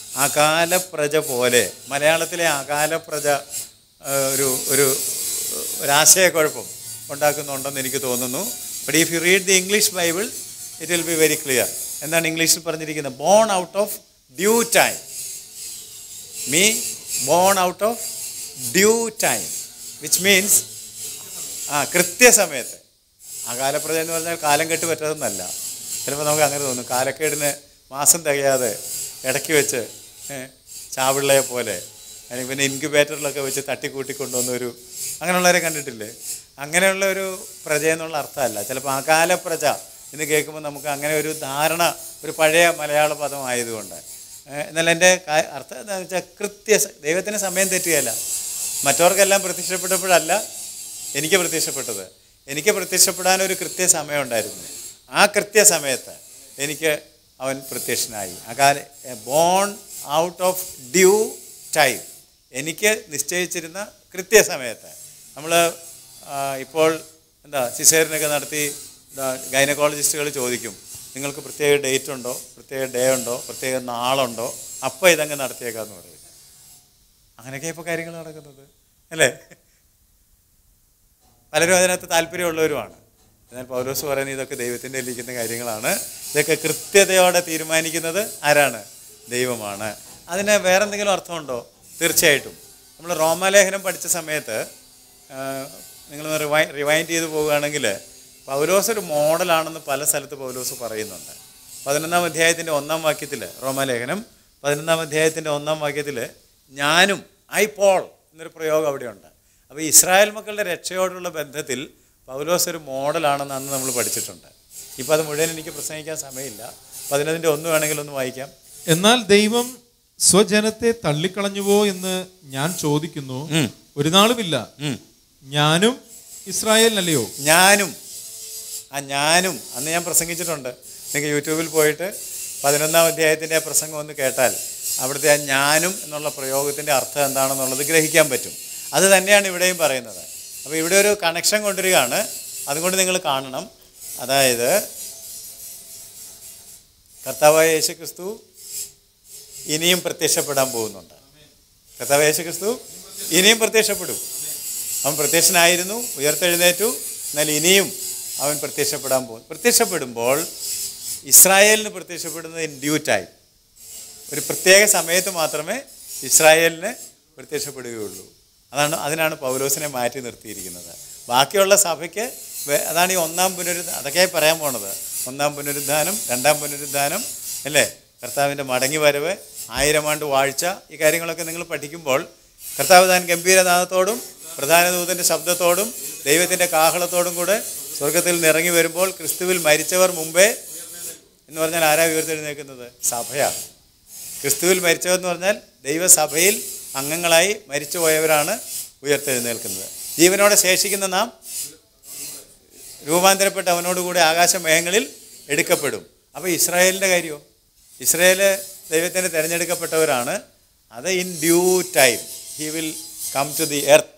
അകാല പ്രജ പോലെ മലയാളത്തിലെ അകാല പ്രജ ആ, ഒരു ഒരു ഒരാശയക്കുഴപ്പം ഉണ്ടാക്കുന്നുണ്ടെന്ന് എനിക്ക് തോന്നുന്നു but if you read the English Bible it will be very clear എന്താണ് ഇംഗ്ലീഷിൽ പറഞ്ഞിരിക്കുന്നത് born out of due time me born out of due time which means ആ കൃത്യസമയത്ത് അകാലപ്രജ എന്ന് പറഞ്ഞാൽ കാലം കെട്ട് പറ്റാതെന്നല്ല ചിലപ്പോൾ നമുക്ക് അങ്ങനെ തോന്നും കാലക്കേടിന് മാസം തികയാതെ ഇടയ്ക്ക് വെച്ച് ഏ, ചാവിള്ളയെ പോലെ അല്ലെങ്കിൽ പിന്നെ ഇൻക്യുബേറ്ററിലൊക്കെ വെച്ച് തട്ടിക്കൂട്ടി കൊണ്ടുവന്ന ഒരു അങ്ങനെയുള്ളവരെ കണ്ടിട്ടില്ലേ അങ്ങനെയുള്ള ഒരു പ്രജ എന്നുള്ള അർത്ഥമല്ല ചിലപ്പോൾ അകാല പ്രജ എന്ന് കേൾക്കുമ്പോൾ നമുക്ക് അങ്ങനെ ഒരു ധാരണ ഒരു പഴയ മലയാള പദമായതുകൊണ്ട് ഏഹ് എന്നാൽ എൻ്റെ കാ- അർത്ഥം എന്താണെന്ന് വെച്ചാൽ കൃത്യ സ- ദൈവത്തിന് സമയം തെറ്റുകയല്ല മറ്റവർക്കെല്ലാം പ്രത്യക്ഷപ്പെട്ടപ്പോഴല്ല എനിക്ക് പ്രത്യക്ഷപ്പെട്ടത് എനിക്ക് പ്രത്യക്ഷപ്പെടാൻ ഒരു കൃത്യ സമയമുണ്ടായിരുന്നു ആ കൃത്യസമയത്ത് എനിക്ക് അവൻ പ്രത്യക്ഷനായി അകാല born out of due time എനിക്ക് നിശ്ചയിച്ചിരുന്ന കൃത്യസമയത്ത് നമ്മൾ ഇപ്പോൾ എന്താ സിസേറിനൊക്കെ നടത്തി ഗൈനക്കോളജിസ്റ്റുകൾ ചോദിക്കും നിങ്ങൾക്ക് പ്രത്യേക ഡേറ്റ് ഉണ്ടോ പ്രത്യേക ഡേ ഉണ്ടോ പ്രത്യേക നാളുണ്ടോ അപ്പോൾ ഇതങ്ങ് നടത്തിയേക്കാന്ന് പറയും അങ്ങനെയൊക്കെ ഇപ്പോൾ കാര്യങ്ങൾ നടക്കുന്നത് അല്ലേ പലരും അതിനകത്ത് താല്പര്യമുള്ളവരുമാണ് എന്നാൽ പൗലോസ് പറയുന്നത് ഇതൊക്കെ ദൈവത്തിൻ്റെ ഇരിക്കുന്ന കാര്യങ്ങളാണ് ഇതൊക്കെ കൃത്യതയോടെ തീരുമാനിക്കുന്നത് ആരാണ് ദൈവമാണ് അതിന് വേറെ എന്തെങ്കിലും അർത്ഥമുണ്ടോ തീർച്ചയായിട്ടും നമ്മൾ റോമാലേഖനം പഠിച്ച സമയത്ത് നിങ്ങൾ റിവൈ റിവൈൻഡ് ചെയ്ത് പോവുകയാണെങ്കിൽ പൗലോസ് ഒരു മോഡലാണെന്ന് പല സ്ഥലത്ത് പൗലോസ് പറയുന്നുണ്ട് പതിനൊന്നാം അധ്യായത്തിൻ്റെ ഒന്നാം വാക്യത്തിൽ റോമാലേഖനം പതിനൊന്നാം അധ്യായത്തിൻ്റെ ഒന്നാം വാക്യത്തിൽ ഞാനും ഐ പോൾ എന്നൊരു പ്രയോഗം അവിടെയുണ്ട് അപ്പോൾ ഇസ്രായേൽ മക്കളുടെ രക്ഷയോടുള്ള ബന്ധത്തിൽ പൗലോസ് ഒരു മോഡലാണെന്ന് അന്ന് നമ്മൾ പഠിച്ചിട്ടുണ്ട് ഇപ്പോൾ അത് മുഴുവൻ എനിക്ക് പ്രസംഗിക്കാൻ സമയമില്ല പതിനതിൻ്റെ ഒന്ന് വേണമെങ്കിൽ ഒന്ന് വായിക്കാം എന്നാൽ ദൈവം സ്വജനത്തെ തള്ളിക്കളഞ്ഞുവോ എന്ന് ഞാൻ ചോദിക്കുന്നു ഉം. ഒരു നാളുമില്ല ഉം. ഞാനും ഇസ്രായേലിനല്ലയോ ഞാനും ആ ഞാനും അന്ന് ഞാൻ പ്രസംഗിച്ചിട്ടുണ്ട് നിങ്ങൾക്ക് യൂട്യൂബിൽ പോയിട്ട് പതിനൊന്നാം അധ്യായത്തിൻ്റെ ആ പ്രസംഗം ഒന്ന് കേട്ടാൽ അവിടുത്തെ ആ ഞാനും എന്നുള്ള പ്രയോഗത്തിൻ്റെ അർത്ഥം എന്താണെന്നുള്ളത് ഗ്രഹിക്കാൻ പറ്റും അത് തന്നെയാണ് ഇവിടെയും പറയുന്നത് അപ്പോൾ ഇവിടെ ഒരു കണക്ഷൻ കൊണ്ടുവരികയാണ് അതുകൊണ്ട് നിങ്ങൾ കാണണം അതായത് കർത്താവായ യേശു ക്രിസ്തു ഇനിയും പ്രത്യക്ഷപ്പെടാൻ പോകുന്നുണ്ട് കർത്താവായ യേശു ക്രിസ്തു ഇനിയും പ്രത്യക്ഷപ്പെടും അവൻ പ്രത്യക്ഷനായിരുന്നു ഉയർത്തെഴുന്നേറ്റു എന്നാൽ ഇനിയും അവൻ പ്രത്യക്ഷപ്പെടാൻ പോകും പ്രത്യക്ഷപ്പെടുമ്പോൾ ഇസ്രായേലിന് പ്രത്യക്ഷപ്പെടുന്നത് ഇൻ ഡ്യൂ ടൈം ഒരു പ്രത്യേക സമയത്ത് മാത്രമേ ഇസ്രായേലിന് പ്രത്യക്ഷപ്പെടുകയുള്ളൂ അതാണ് അതിനാണ് പൗലോസിനെ മാറ്റി നിർത്തിയിരിക്കുന്നത് ബാക്കിയുള്ള സഭയ്ക്ക് വേ- അതാണ് ഈ ഒന്നാം പുനരുദ്ധ അതൊക്കെയായി പറയാൻ പോണത് ഒന്നാം പുനരുദ്ധാനം രണ്ടാം പുനരുദ്ധാനം അല്ലേ കർത്താവിൻ്റെ മടങ്ങി വരവ് ആയിരം ആണ്ട് വാഴ്ച ഈ കാര്യങ്ങളൊക്കെ നിങ്ങൾ പഠിക്കുമ്പോൾ കർത്താവ് താൻ ഗംഭീരനാഥത്തോടും പ്രധാന ദൂതൻ്റെ ശബ്ദത്തോടും ദൈവത്തിൻ്റെ കാഹളത്തോടും കൂടെ സ്വർഗത്തിൽ നിറങ്ങി വരുമ്പോൾ ക്രിസ്തുവിൽ മരിച്ചവർ മുമ്പേ എന്ന് പറഞ്ഞാൽ ആരാ ഉയർത്തെഴുന്നേൽക്കുന്നത് സഭയാണ് ക്രിസ്തുവിൽ മരിച്ചവെന്ന് പറഞ്ഞാൽ ദൈവസഭയിൽ അംഗങ്ങളായി മരിച്ചുപോയവരാണ് ഉയർത്തെഴുന്നേൽക്കുന്നത് ജീവനോടെ ശേഷിക്കുന്ന നാം രൂപാന്തരപ്പെട്ട് അവനോടുകൂടി ആകാശമേഘങ്ങളിൽ എടുക്കപ്പെടും അപ്പോൾ ഇസ്രായേലിൻ്റെ കാര്യമോ ഇസ്രായേൽ ദൈവത്തിന് തിരഞ്ഞെടുക്കപ്പെട്ടവരാണ് അത് in due time he will come to the earth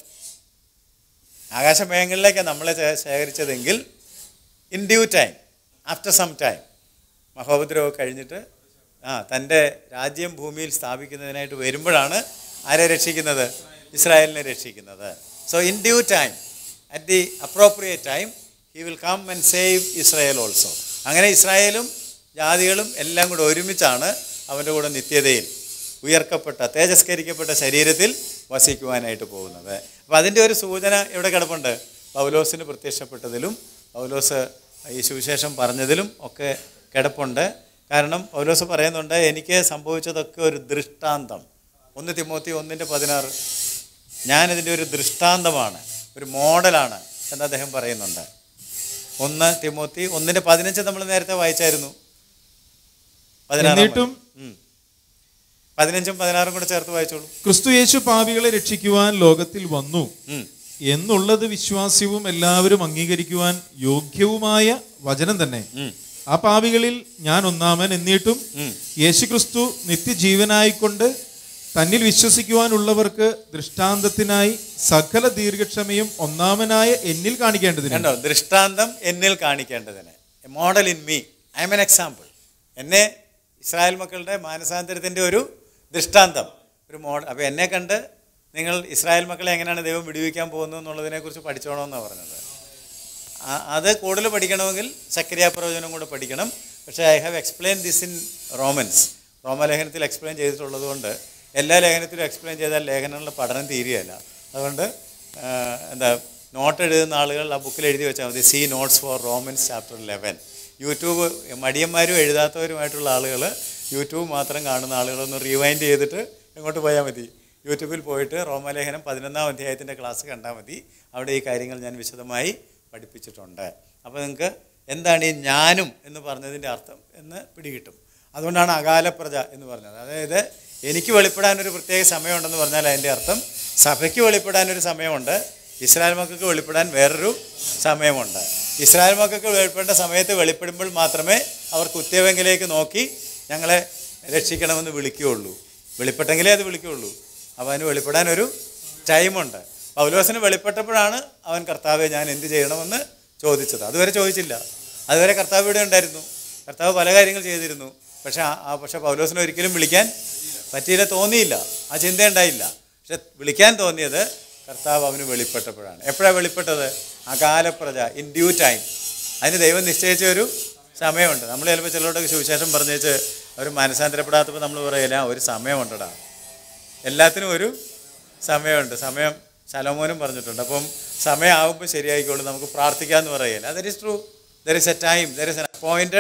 ആകാശമേഘങ്ങളിലേക്കാണ് നമ്മളെ ശേ- ശേഖരിച്ചതെങ്കിൽ in due time after some time മഹോപദ്രവമൊക്കെ കഴിഞ്ഞിട്ട് ആ തൻ്റെ രാജ്യം ഭൂമിയിൽ സ്ഥാപിക്കുന്നതിനായിട്ട് വരുമ്പോഴാണ് ആരെ രക്ഷിക്കുന്നത് ഇസ്രായേലിനെ രക്ഷിക്കുന്നത് so in due time at the appropriate time he will come and save Israel also അങ്ങനെ ഇസ്രായേലും ജാതികളും എല്ലാം കൂടെ ഒരുമിച്ചാണ് അവൻ്റെ കൂടെ നിത്യതയിൽ ഉയർക്കപ്പെട്ട തേജസ്കരിക്കപ്പെട്ട ശരീരത്തിൽ വസിക്കുവാനായിട്ട് പോകുന്നത് അപ്പോൾ അതിൻ്റെ ഒരു സൂചന ഇവിടെ കിടപ്പുണ്ട് പൗലോസിന് പ്രത്യക്ഷപ്പെട്ടതിലും പൗലോസ് ഈ സുവിശേഷം പറഞ്ഞതിലും ഒക്കെ കിടപ്പുണ്ട് കാരണം പൗലോസ് പറയുന്നുണ്ട് എനിക്ക് സംഭവിച്ചതൊക്കെ ഒരു ദൃഷ്ടാന്തം ഒന്ന് തിമോത്തി ഒന്നിൻ്റെ പതിനാറ് ഞാനിതിൻ്റെ ഒരു ദൃഷ്ടാന്തമാണ് ഒരു മോഡലാണ് എന്ന് അദ്ദേഹം പറയുന്നുണ്ട് ഒന്ന് തിമോത്തി ഒന്നിൻ്റെ പതിനഞ്ച് നമ്മൾ നേരത്തെ വായിച്ചായിരുന്നു പതിനാറാം എന്നിട്ടും ഉം. പതിനഞ്ചും പതിനാറും കൂടെ ചേർത്ത് വായിച്ചോളൂ ക്രിസ്തു യേശു പാപികളെ രക്ഷിക്കുവാൻ ലോകത്തിൽ വന്നു ഉം. എന്നുള്ളത് വിശ്വാസ്യവും എല്ലാവരും അംഗീകരിക്കുവാൻ യോഗ്യവുമായ വചനം തന്നെ ഉം. ആ പാപികളിൽ ഞാൻ ഒന്നാമൻ എന്നിട്ടും ഉം. യേശുക്രിസ്തു നിത്യജീവനായിക്കൊണ്ട് തന്നിൽ വിശ്വസിക്കുവാനുള്ളവർക്ക് ദൃഷ്ടാന്തത്തിനായി സകല ദീർഘക്ഷമയും ഒന്നാമനായ എന്നിൽ കാണിക്കേണ്ടതിന് കണ്ടോ ദൃഷ്ടാന്തം എന്നിൽ കാണിക്കേണ്ടതിന് model in me I'm an example എന്നെ ഇസ്രായേൽ മക്കളുടെ മാനസാന്തരത്തിൻ്റെ ഒരു ദൃഷ്ടാന്തം ഒരു മോഡൽ അപ്പോൾ എന്നെ കണ്ട് നിങ്ങൾ ഇസ്രായേൽ മക്കളെ എങ്ങനെയാണ് ദൈവം വിടുവിക്കാൻ പോകുന്നത് എന്നുള്ളതിനെക്കുറിച്ച് പഠിച്ചോണമെന്നാണ് പറഞ്ഞത് ആ- അത് കൂടുതൽ പഠിക്കണമെങ്കിൽ സക്രിയ പ്രവചനം കൂടെ പഠിക്കണം പക്ഷേ I have explain this in Romans റോമലേഖനത്തിൽ എക്സ്പ്ലെയിൻ ചെയ്തിട്ടുള്ളത് കൊണ്ട് എല്ലാ ലേഖനത്തിലും എക്സ്പ്ലെയിൻ ചെയ്താൽ ലേഖനങ്ങളുടെ പഠനം തീരുകയല്ല അതുകൊണ്ട് ആ, എന്താ നോട്ട് എഴുതുന്ന ആളുകൾ ആ ബുക്കിൽ എഴുതി വെച്ചാൽ മതി see notes for Romans chapter eleven YouTube മടിയന്മാരും എഴുതാത്തവരുമായിട്ടുള്ള ആളുകൾ യൂട്യൂബ് മാത്രം കാണുന്ന ആളുകളൊന്ന് റീവൈൻഡ് ചെയ്തിട്ട് എങ്ങോട്ട് പോയാൽ മതി യൂട്യൂബിൽ പോയിട്ട് റോമലേഖനം പതിനൊന്നാം അധ്യായത്തിൻ്റെ ക്ലാസ് കണ്ടാൽ മതി അവിടെ ഈ കാര്യങ്ങൾ ഞാൻ വിശദമായി പഠിപ്പിച്ചിട്ടുണ്ട് അപ്പോൾ നിങ്ങൾക്ക് എന്താണ് ഈ ഞാനും എന്ന് പറഞ്ഞതിൻ്റെ അർത്ഥം എന്ന് പിടികിട്ടും അതുകൊണ്ടാണ് അകാലപ്രജ എന്ന് പറഞ്ഞത് അതായത് എനിക്ക് വെളിപ്പെടാൻ ഒരു പ്രത്യേക സമയമുണ്ടെന്ന് പറഞ്ഞാൽ അതിൻ്റെ അർത്ഥം സഭയ്ക്ക് വെളിപ്പെടാൻ ഒരു സമയമുണ്ട് ഇസ്രായേൽ മക്കൾക്ക് വെളിപ്പെടാൻ വേറൊരു സമയമുണ്ട് ഇസ്രായേൽ മക്കൾക്ക് വെളിപ്പെടേണ്ട സമയത്ത് വെളിപ്പെടുമ്പോൾ മാത്രമേ അവർ കുത്തിയവെങ്കിലേക്ക് നോക്കി ഞങ്ങളെ രക്ഷിക്കണമെന്ന് വിളിക്കുകയുള്ളൂ വെളിപ്പെട്ടെങ്കിലേ അത് വിളിക്കുകയുള്ളൂ അപ്പോൾ അതിന് വെളിപ്പെടാൻ ഒരു ടൈമുണ്ട് പൗലോസിന് വെളിപ്പെട്ടപ്പോഴാണ് അവൻ കർത്താവെ ഞാൻ എന്ത് ചെയ്യണമെന്ന് ചോദിച്ചത് അതുവരെ ചോദിച്ചില്ല അതുവരെ കർത്താവ് ഇവിടെ ഉണ്ടായിരുന്നു കർത്താവ് പല കാര്യങ്ങൾ ചെയ്തിരുന്നു പക്ഷേ ആ- ആ പക്ഷേ പൗലോസിനെ ഒരിക്കലും വിളിക്കാൻ പറ്റിയില്ല തോന്നിയില്ല ആ ചിന്ത ഉണ്ടായില്ല പക്ഷെ വിളിക്കാൻ തോന്നിയത് കർത്താവ് അവന് വെളിപ്പെട്ടപ്പോഴാണ് എപ്പോഴാണ് വെളിപ്പെട്ടത് അകാലപ്രജ ഇൻ ഡ്യൂ ടൈം അതിന് ദൈവം നിശ്ചയിച്ച ഒരു സമയമുണ്ട് നമ്മൾ ചിലപ്പോൾ ചിലരോടൊക്കെ സുവിശേഷം പറഞ്ഞേച്ച് അവർ മനസ്സാന്തരപ്പെടാത്തപ്പോൾ നമ്മൾ പറയില്ല ഒരു സമയമുണ്ടടാ എല്ലാത്തിനും ഒരു സമയമുണ്ട് സമയം ശലോമോനും പറഞ്ഞിട്ടുണ്ട് അപ്പം സമയമാകുമ്പോൾ ശരിയായിക്കോളും നമുക്ക് പ്രാർത്ഥിക്കാമെന്ന് പറയില്ല there is true there is a time there is an appointed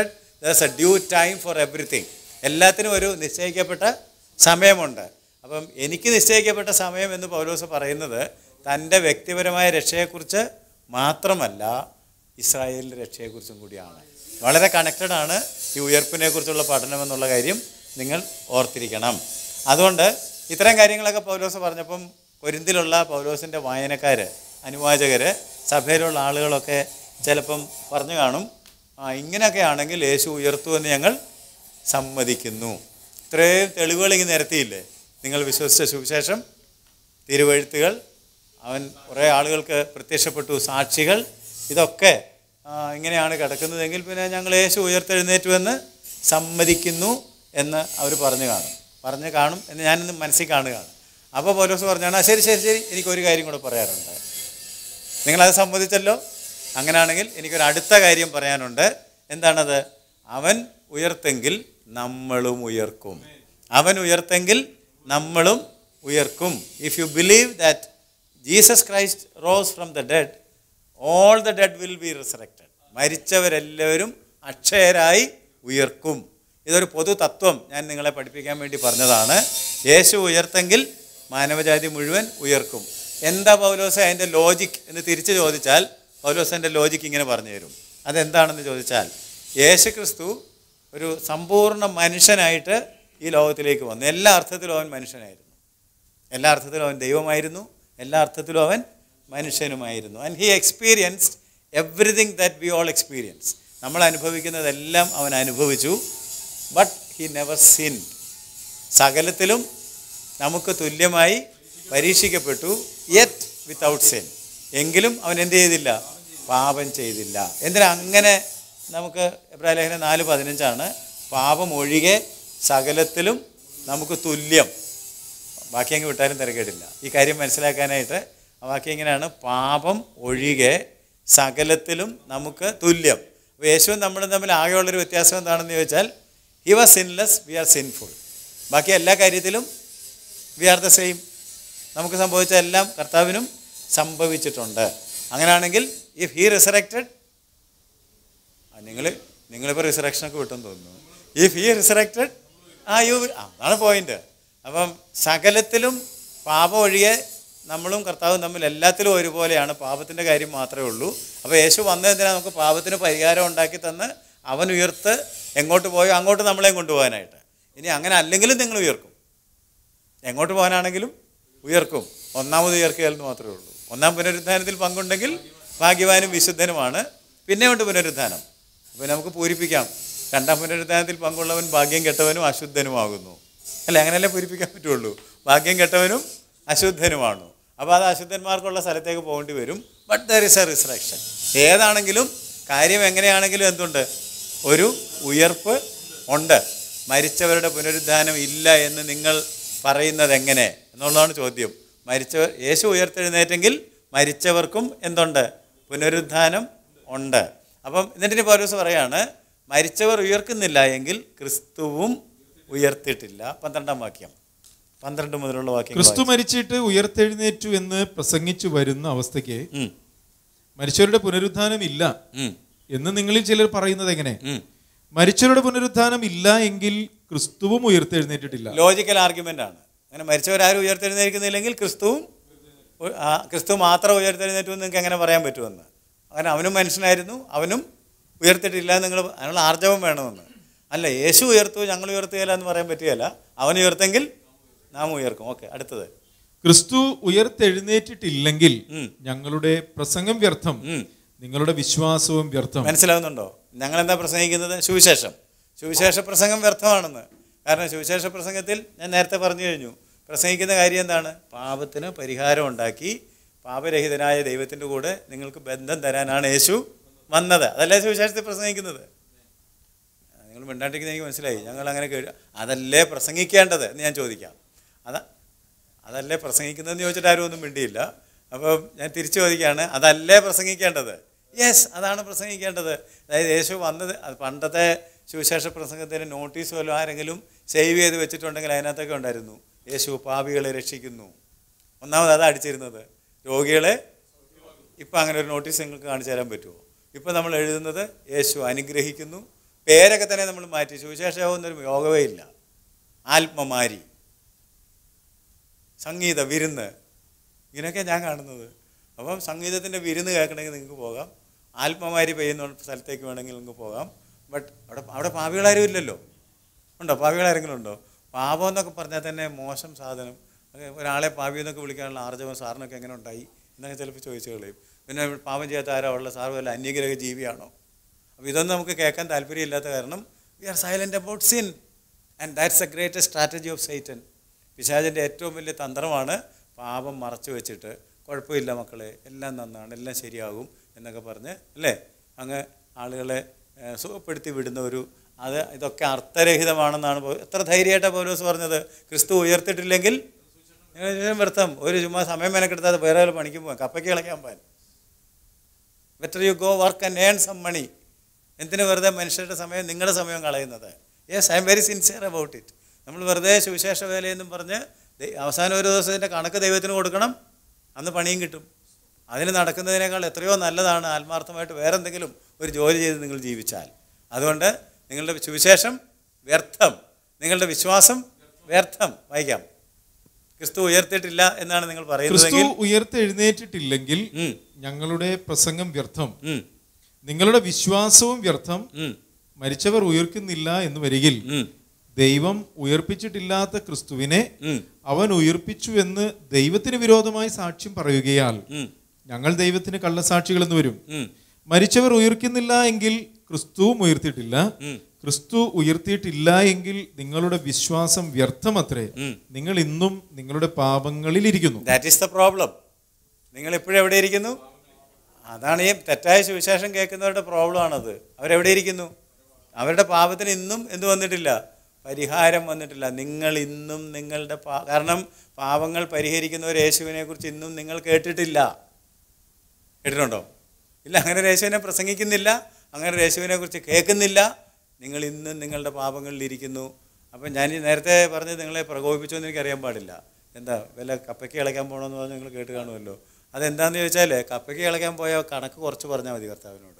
thus a due time for everything എല്ലാത്തിനും ഒരു നിശ്ചയിക്കപ്പെട്ട സമയമുണ്ട് അപ്പം എനിക്ക് നിശ്ചയിക്കപ്പെട്ട സമയം എന്ന് പൗലോസ് പറയുന്നത് തൻ്റെ വ്യക്തിപരമായ രക്ഷയെക്കുറിച്ച് മാത്രമല്ല ഇസ്രായേലിൻ്റെ രക്ഷയെക്കുറിച്ചും കൂടിയാണ് വളരെ കണക്റ്റഡ് ആണ് ഈ ഉയർപ്പിനെക്കുറിച്ചുള്ള പഠനം എന്നുള്ള കാര്യം നിങ്ങൾ ഓർത്തിരിക്കണം അതുകൊണ്ട് ഇത്തരം കാര്യങ്ങളൊക്കെ പൗലോസ് പറഞ്ഞപ്പം കൊരിന്തിലുള്ള പൗലോസിൻ്റെ വായനക്കാർ അനുവാചകർ സഭയിലുള്ള ആളുകളൊക്കെ ചിലപ്പം പറഞ്ഞു കാണും ആ ഇങ്ങനെയൊക്കെ ആണെങ്കിൽ യേശു ഉയർത്തുമെന്ന് ഞങ്ങൾ സമ്മതിക്കുന്നു ഇത്രയും തെളിവുകൾ ഇങ്ങനെ നിരത്തിയില്ലേ നിങ്ങൾ വിശ്വസിച്ച സുവിശേഷം തിരുവഴുത്തുകൾ അവൻ കുറേ ആളുകൾക്ക് പ്രത്യക്ഷപ്പെട്ടു സാക്ഷികൾ ഇതൊക്കെ ആ, ഇങ്ങനെയാണ് കിടക്കുന്നതെങ്കിൽ പിന്നെ ഞങ്ങൾ യേശു ഉയർത്തെഴുന്നേറ്റുവെന്ന് സമ്മതിക്കുന്നു എന്ന് അവർ പറഞ്ഞു കാണും പറഞ്ഞു കാണും എന്ന് ഞാനിന്ന് മനസ്സിൽ കാണുകയാണ് അപ്പോൾ പോലീസ് പറഞ്ഞാണ് "ആ, ശരി ശരി ശരി എനിക്കൊരു കാര്യം കൂടെ പറയാറുണ്ട് നിങ്ങളത് സമ്മതിച്ചല്ലോ അങ്ങനെയാണെങ്കിൽ എനിക്കൊരു അടുത്ത കാര്യം പറയാനുണ്ട് എന്താണത് അവൻ ഉയർത്തെങ്കിൽ നമ്മളും ഉയർക്കും അവൻ ഉയർത്തെങ്കിൽ നമ്മളും ഉയർക്കും if you believe that Jesus Christ rose from the dead all the dead will be resurrected മരിച്ചവരെല്ലാവരും അക്ഷയരായി ഉയർക്കും ഇതൊരു പൊതു തത്വം ഞാൻ നിങ്ങളെ പഠിപ്പിക്കാൻ വേണ്ടി പറഞ്ഞതാണ് യേശു ഉയർത്തെങ്കിൽ മാനവജാതി മുഴുവൻ ഉയർക്കും എന്താ പൗലോസ് അതിൻ്റെ ലോജിക് എന്ന് തിരിച്ച് ചോദിച്ചാൽ പൗലോസ് എൻ്റെ ലോജിക്ക് ഇങ്ങനെ പറഞ്ഞു തരും അതെന്താണെന്ന് ചോദിച്ചാൽ യേശു ക്രിസ്തു ഒരു സമ്പൂർണ്ണ മനുഷ്യനായിട്ട് ഈ ലോകത്തിലേക്ക് വന്നു എല്ലാ അർത്ഥത്തിലും അവൻ മനുഷ്യനായിരുന്നു എല്ലാ അർത്ഥത്തിലും അവൻ ദൈവമായിരുന്നു എല്ലാ അർത്ഥത്തിലും അവൻ മനുഷ്യനുമായിരുന്നു and he experienced everything that we all experience നമ്മൾ അനുഭവിക്കുന്നതെല്ലാം അവൻ അനുഭവിച്ചു ബട്ട് ഹി നെവർ സിൻ സകലത്തിലും നമുക്ക് തുല്യമായി പരീക്ഷിക്കപ്പെട്ടു യെറ്റ് വിത്തൗട്ട് സിൻ എങ്കിലും അവൻ എന്ത് ചെയ്തില്ല പാപം ചെയ്തില്ല എന്തിനാ അങ്ങനെ നമുക്ക് എബ്രാഹിം ലേഖനം നാല് പതിനഞ്ചാണ് പാപം ഒഴികെ സകലത്തിലും നമുക്ക് തുല്യം ബാക്കി അങ്ങ് വിട്ടാലും തിരക്കേടില്ല ഈ കാര്യം മനസ്സിലാക്കാനായിട്ട് ആ വാക്യം ഇങ്ങനെയാണ് പാപം ഒഴികെ സകലത്തിലും നമുക്ക് തുല്യം അപ്പോൾ യേശുവും നമ്മളും തമ്മിൽ ആകെയുള്ളൊരു വ്യത്യാസം എന്താണെന്ന് ചോദിച്ചാൽ he was sinless we are sinful ബാക്കി എല്ലാ കാര്യത്തിലും വി ആർ ദ സെയിം നമുക്ക് സംഭവിച്ച എല്ലാം കർത്താവിനും സംഭവിച്ചിട്ടുണ്ട് അങ്ങനെയാണെങ്കിൽ ഇഫ് ഹി റിസറക്റ്റഡ് നിങ്ങൾ നിങ്ങളിപ്പോൾ റിസറക്ഷനൊക്കെ വിട്ടെന്ന് തോന്നുന്നു if he resurrected uh you അതാണ് പോയിന്റ് അപ്പം സകലത്തിലും പാപം ഒഴികെ നമ്മളും കർത്താവും തമ്മിൽ എല്ലാത്തിലും ഒരുപോലെയാണ് പാപത്തിൻ്റെ കാര്യം മാത്രമേ ഉള്ളൂ അപ്പോൾ യേശു വന്നതിനാ നമുക്ക് പാപത്തിന് പരിഹാരം ഉണ്ടാക്കി തന്ന് അവൻ ഉയർത്ത് എങ്ങോട്ട് പോയോ അങ്ങോട്ട് നമ്മളെയും കൊണ്ടുപോകാനായിട്ട് ഇനി അങ്ങനെ അല്ലെങ്കിലും നിങ്ങൾ ഉയർക്കും എങ്ങോട്ട് പോകാനാണെങ്കിലും ഉയർക്കും ഒന്നാമത് ഉയർക്കുക എന്ന് മാത്രമേ ഉള്ളൂ ഒന്നാം പുനരുദ്ധാനത്തിൽ പങ്കുണ്ടെങ്കിൽ ഭാഗ്യവാനും വിശുദ്ധനുമാണ് പിന്നെയുണ്ട് പുനരുദ്ധാനം അപ്പോൾ നമുക്ക് പൂരിപ്പിക്കാം രണ്ടാം പുനരുദ്ധാനത്തിൽ പങ്കുള്ളവൻ ഭാഗ്യം കെട്ടവനും അശുദ്ധനുമാകുന്നു അല്ലേ അങ്ങനെയല്ലേ പൂരിപ്പിക്കാൻ പറ്റുള്ളൂ ഭാഗ്യം കെട്ടവനും അശുദ്ധനുമാണ് അപ്പോൾ അത് അശുദ്ധന്മാർക്കുള്ള സ്ഥലത്തേക്ക് പോകേണ്ടി വരും but there is a resurrection ഏതാണെങ്കിലും കാര്യം എങ്ങനെയാണെങ്കിലും എന്തുണ്ട് ഒരു ഉയർപ്പ് ഉണ്ട് മരിച്ചവരുടെ പുനരുദ്ധാനം ഇല്ല എന്ന് നിങ്ങൾ പറയുന്നത് എങ്ങനെ എന്നുള്ളതാണ് ചോദ്യം മരിച്ചവർ യേശു ഉയർത്തെഴുന്നേറ്റെങ്കിൽ മരിച്ചവർക്കും എന്തുണ്ട് പുനരുദ്ധാനം ഉണ്ട് അപ്പം എന്നിട്ട് പൗലോസ് പറയാണ് മരിച്ചവർ ഉയർക്കുന്നില്ല എങ്കിൽ ക്രിസ്തുവും ഉയർത്തിയിട്ടില്ല പന്ത്രണ്ടാം വാക്യം പന്ത്രണ്ട് മുതലുള്ള വാക്യം ക്രിസ്തു മരിച്ചിട്ട് ഉയർത്തെഴുന്നേറ്റു എന്ന് പ്രസംഗിച്ചു വരുന്ന അവസ്ഥയ്ക്ക് മരിച്ചവരുടെ പുനരുദ്ധാനം ഇല്ല എന്ന് നിങ്ങളിൽ ചിലർ പറയുന്നത് എങ്ങനെ മരിച്ചവരുടെ പുനരുദ്ധാനം ഇല്ല എങ്കിൽ ക്രിസ്തുവും ഉയർത്തെഴുന്നേറ്റിട്ടില്ല ലോജിക്കൽ ആർഗ്യുമെൻ്റ് ആണ് അങ്ങനെ മരിച്ചവരാരും ഉയർത്തെഴുന്നേൽക്കുന്നില്ലെങ്കിൽ ക്രിസ്തുവും ഉ- ആ, ക്രിസ്തു മാത്രം ഉയർത്തെഴുന്നേറ്റു എന്ന് നിങ്ങൾക്ക് എങ്ങനെ പറയാൻ പറ്റുമെന്ന് അങ്ങനെ അവനും മനുഷ്യനായിരുന്നു അവനും ഉയർത്തിയിട്ടില്ല എന്ന് നിങ്ങൾ അതിനുള്ള ആർജവം വേണമെന്ന് അല്ല യേശു ഉയർത്തു ഞങ്ങൾ ഉയർത്തുകയില്ല എന്ന് പറയാൻ പറ്റുകയില്ല അവൻ ഉയർത്തെങ്കിൽ നാം ഉയർക്കും ഓക്കെ അടുത്തത് ക്രിസ്തു ഉയർത്തെഴുന്നേറ്റിട്ടില്ലെങ്കിൽ ഉം. ഞങ്ങളുടെ പ്രസംഗം വ്യർത്ഥം ഉം. നിങ്ങളുടെ വിശ്വാസവും വ്യർത്ഥം മനസ്സിലാവുന്നുണ്ടോ ഞങ്ങൾ എന്താ പ്രസംഗിക്കുന്നത് സുവിശേഷം സുവിശേഷ പ്രസംഗം വ്യർത്ഥമാണെന്ന് കാരണം സുവിശേഷ പ്രസംഗത്തിൽ ഞാൻ നേരത്തെ പറഞ്ഞു കഴിഞ്ഞു പ്രസംഗിക്കുന്ന കാര്യം എന്താണ് പാപത്തിന് പരിഹാരം ഉണ്ടാക്കി പാപരഹിതനായ ദൈവത്തിൻ്റെ കൂടെ നിങ്ങൾക്ക് ബന്ധം തരാനാണ് യേശു വന്നത് അതല്ലേ സുവിശേഷത്തിൽ പ്രസംഗിക്കുന്നത് ആ, നിങ്ങൾ മിണ്ടാണ്ടിരിക്കുന്നത് എനിക്ക് മനസ്സിലായി ഞങ്ങൾ അങ്ങനെ കേട്ടു അതല്ലേ പ്രസംഗിക്കേണ്ടത് എന്ന് ഞാൻ ചോദിക്കാം അതാ അതല്ലേ പ്രസംഗിക്കുന്നതെന്ന് ചോദിച്ചിട്ട് ആരും ഒന്നും മിണ്ടിയില്ല അപ്പം ഞാൻ തിരിച്ചു ചോദിക്കുകയാണ് അതല്ലേ പ്രസംഗിക്കേണ്ടത് യെസ് അതാണ് പ്രസംഗിക്കേണ്ടത് അതായത് യേശു വന്നത് അത് പണ്ടത്തെ സുവിശേഷ പ്രസംഗത്തിന് നോട്ടീസ് വല്ലതും ആരെങ്കിലും സേവ് ചെയ്ത് വെച്ചിട്ടുണ്ടെങ്കിൽ അതിനകത്തൊക്കെ ഉണ്ടായിരുന്നു യേശു പാപികളെ രക്ഷിക്കുന്നു ഒന്നാമത് അതാ അടിച്ചിരുന്നത് രോഗികളെ ഇപ്പം അങ്ങനെ ഒരു നോട്ടീസ് നിങ്ങൾക്ക് കാണിച്ചു തരാൻ പറ്റുമോ ഇപ്പം നമ്മൾ എഴുതുന്നത് യേശു അനുഗ്രഹിക്കുന്നു പേരൊക്കെ തന്നെ നമ്മൾ മാറ്റി സുവിശേഷമാവുന്നൊരു യോഗമേ ഇല്ല ആത്മമാരി സംഗീത വിരുന്ന് ഇങ്ങനെയൊക്കെ ഞാൻ കാണുന്നത് അപ്പം സംഗീതത്തിൻ്റെ വിരുന്ന് കേൾക്കണമെങ്കിൽ നിങ്ങൾക്ക് പോകാം ആത്മമാരി പെയ്യുന്ന സ്ഥലത്തേക്ക് വേണമെങ്കിൽ നിങ്ങൾക്ക് പോകാം ബട്ട് അവിടെ അവിടെ പാപികളാരും ഇല്ലല്ലോ ഉണ്ടോ പാപികളാരെങ്കിലും ഉണ്ടോ പാപം എന്നൊക്കെ പറഞ്ഞാൽ തന്നെ മോശം സാധനം അത് ഒരാളെ പാപി എന്നൊക്കെ വിളിക്കാനുള്ള ആർജവം സാറിനൊക്കെ എങ്ങനെ ഉണ്ടായി എന്നൊക്കെ ചിലപ്പോൾ ചോദിച്ചു കളയും പിന്നെ പാപം ചെയ്യാത്ത ആരാ ഉള്ള സാർ വല്ല അന്യഗ്രഹ ജീവിയാണോ അപ്പോൾ ഇതൊന്നും നമുക്ക് കേൾക്കാൻ താല്പര്യമില്ലാത്ത കാരണം we are silent about sin and that's a greatest strategy of Satan പിശാചിൻ്റെ ഏറ്റവും വലിയ തന്ത്രമാണ് പാപം മറച്ചു വെച്ചിട്ട് കുഴപ്പമില്ല മക്കളെ എല്ലാം നന്നാണ് എല്ലാം ശരിയാകും എന്നൊക്കെ പറഞ്ഞ് അല്ലേ അങ്ങ് ആളുകളെ ഏഹ്, സുഖപ്പെടുത്തി വിടുന്ന ഒരു അത് ഇതൊക്കെ അർത്ഥരഹിതമാണെന്നാണ് പൗ- എത്ര ധൈര്യമായിട്ടാണ് പൗലോസ് പറഞ്ഞത് ക്രിസ്തു ഉയർത്തിട്ടില്ലെങ്കിൽ നിങ്ങൾ വ്യർത്ഥം ഒരു ചുമ്മാ സമയം മെനക്കെടുത്താതെ വേറെ വല്ല പണിക്ക് പോകാം കപ്പയ്ക്ക് കളിക്കാൻ പോകാൻ better you go work and earn some money എന്തിനു വെറുതെ മനുഷ്യരുടെ സമയം നിങ്ങളുടെ സമയം കളയുന്നത് yes I'm very sincere about it നമ്മൾ വെറുതെ സുവിശേഷ വേലയെന്നും പറഞ്ഞ് ദൈ- അവസാനം ഒരു ദിവസത്തിൻ്റെ കണക്ക് ദൈവത്തിന് കൊടുക്കണം അന്ന് പണിയും കിട്ടും അതിന് നടക്കുന്നതിനേക്കാൾ എത്രയോ നല്ലതാണ് ആത്മാർത്ഥമായിട്ട് വേറെ എന്തെങ്കിലും ഒരു ജോലി ചെയ്ത് നിങ്ങൾ ജീവിച്ചാൽ അതുകൊണ്ട് നിങ്ങളുടെ സുവിശേഷം വ്യർത്ഥം നിങ്ങളുടെ വിശ്വാസം വ്യർത്ഥം വായിക്കാം ക്രിസ്തു ഉയർത്തിയിട്ടില്ല എന്നാണ് നിങ്ങൾ ക്രിസ്തു പറയുന്നതെങ്കിൽ ഉയർത്തെഴുന്നേറ്റിട്ടില്ലെങ്കിൽ ഉം, ഞങ്ങളുടെ പ്രസംഗം വ്യർത്ഥം ഉം, നിങ്ങളുടെ വിശ്വാസവും വ്യർത്ഥം ഉം, മരിച്ചവർ ഉയർക്കുന്നില്ല എന്ന് വരികിൽ ഉം, ദൈവം ഉയർപ്പിച്ചിട്ടില്ലാത്ത ക്രിസ്തുവിനെ ഉം, അവൻ ഉയർപ്പിച്ചു എന്ന് ദൈവത്തിന് വിരോധമായി സാക്ഷ്യം പറയുകയാൽ ഉം, ഞങ്ങൾ ദൈവത്തിന് കള്ളസാക്ഷികൾ എന്ന് വരും ഉം, മരിച്ചവർ ഉയർക്കുന്നില്ല എങ്കിൽ ക്രിസ്തുവും ഉയർത്തിയിട്ടില്ല ഉം. ക്രിസ്തു ഉയർത്തിയിട്ടില്ല എങ്കിൽ നിങ്ങളുടെ വിശ്വാസം വ്യർത്ഥമത്രേ ഉം. നിങ്ങൾ ഇന്നും നിങ്ങളുടെ പാപങ്ങളിൽ ഇരിക്കുന്നു ദാറ്റ് ഈസ് ദ പ്രോബ്ലം നിങ്ങൾ ഇപ്പോഴും എവിടെ ഇരിക്കുന്നു അതാണ് ഈ തെറ്റായ സുവിശേഷം കേൾക്കുന്നവരുടെ പ്രോബ്ലമാണത് അവരെവിടെ ഇരിക്കുന്നു അവരുടെ പാപത്തിന് ഇന്നും എന്ത് വന്നിട്ടില്ല പരിഹാരം വന്നിട്ടില്ല നിങ്ങൾ ഇന്നും നിങ്ങളുടെ പാ കാരണം പാപങ്ങൾ പരിഹരിക്കുന്നവർ യേശുവിനെ കുറിച്ച് ഇന്നും നിങ്ങൾ കേട്ടിട്ടില്ല കേട്ടിട്ടുണ്ടോ ഇല്ല അങ്ങനെ ഒരു യേശുവിനെ പ്രസംഗിക്കുന്നില്ല അങ്ങനെ ഒരു യേശുവിനെ കുറിച്ച് കേൾക്കുന്നില്ല നിങ്ങൾ ഇന്നും നിങ്ങളുടെ പാപങ്ങളിൽ ഇരിക്കുന്നു അപ്പം ഞാൻ ഈ നേരത്തെ പറഞ്ഞത് നിങ്ങളെ പ്രകോപിപ്പിച്ചോ എന്ന് എനിക്കറിയാൻ പാടില്ല എന്താ വല്ല കപ്പയ്ക്ക് ഇളക്കാൻ പോകണമെന്ന് പറഞ്ഞ് നിങ്ങൾ കേട്ട് കാണുമല്ലോ അതെന്താണെന്ന് ചോദിച്ചാൽ കപ്പയ്ക്ക് ഇളക്കാൻ പോയ കണക്ക് കുറച്ച് പറഞ്ഞാൽ മതി കർത്താവിനോട്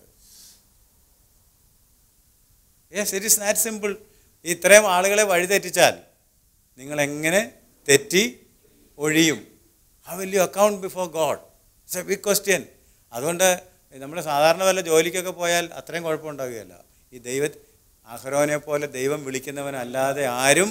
yes it is that simple ഇത്രയും ആളുകളെ വഴിതെറ്റിച്ചാൽ നിങ്ങൾ എങ്ങനെ തെറ്റി ഒഴിയും how will you account before God it's a big question അതുകൊണ്ട് നമ്മൾ സാധാരണ വല്ല ജോലിക്കൊക്കെ പോയാൽ അത്രയും കുഴപ്പമുണ്ടാവുകയല്ല ഈ ദൈവ അഹ്റോനെ പോലെ ദൈവം വിളിക്കുന്നവനല്ലാതെ ആരും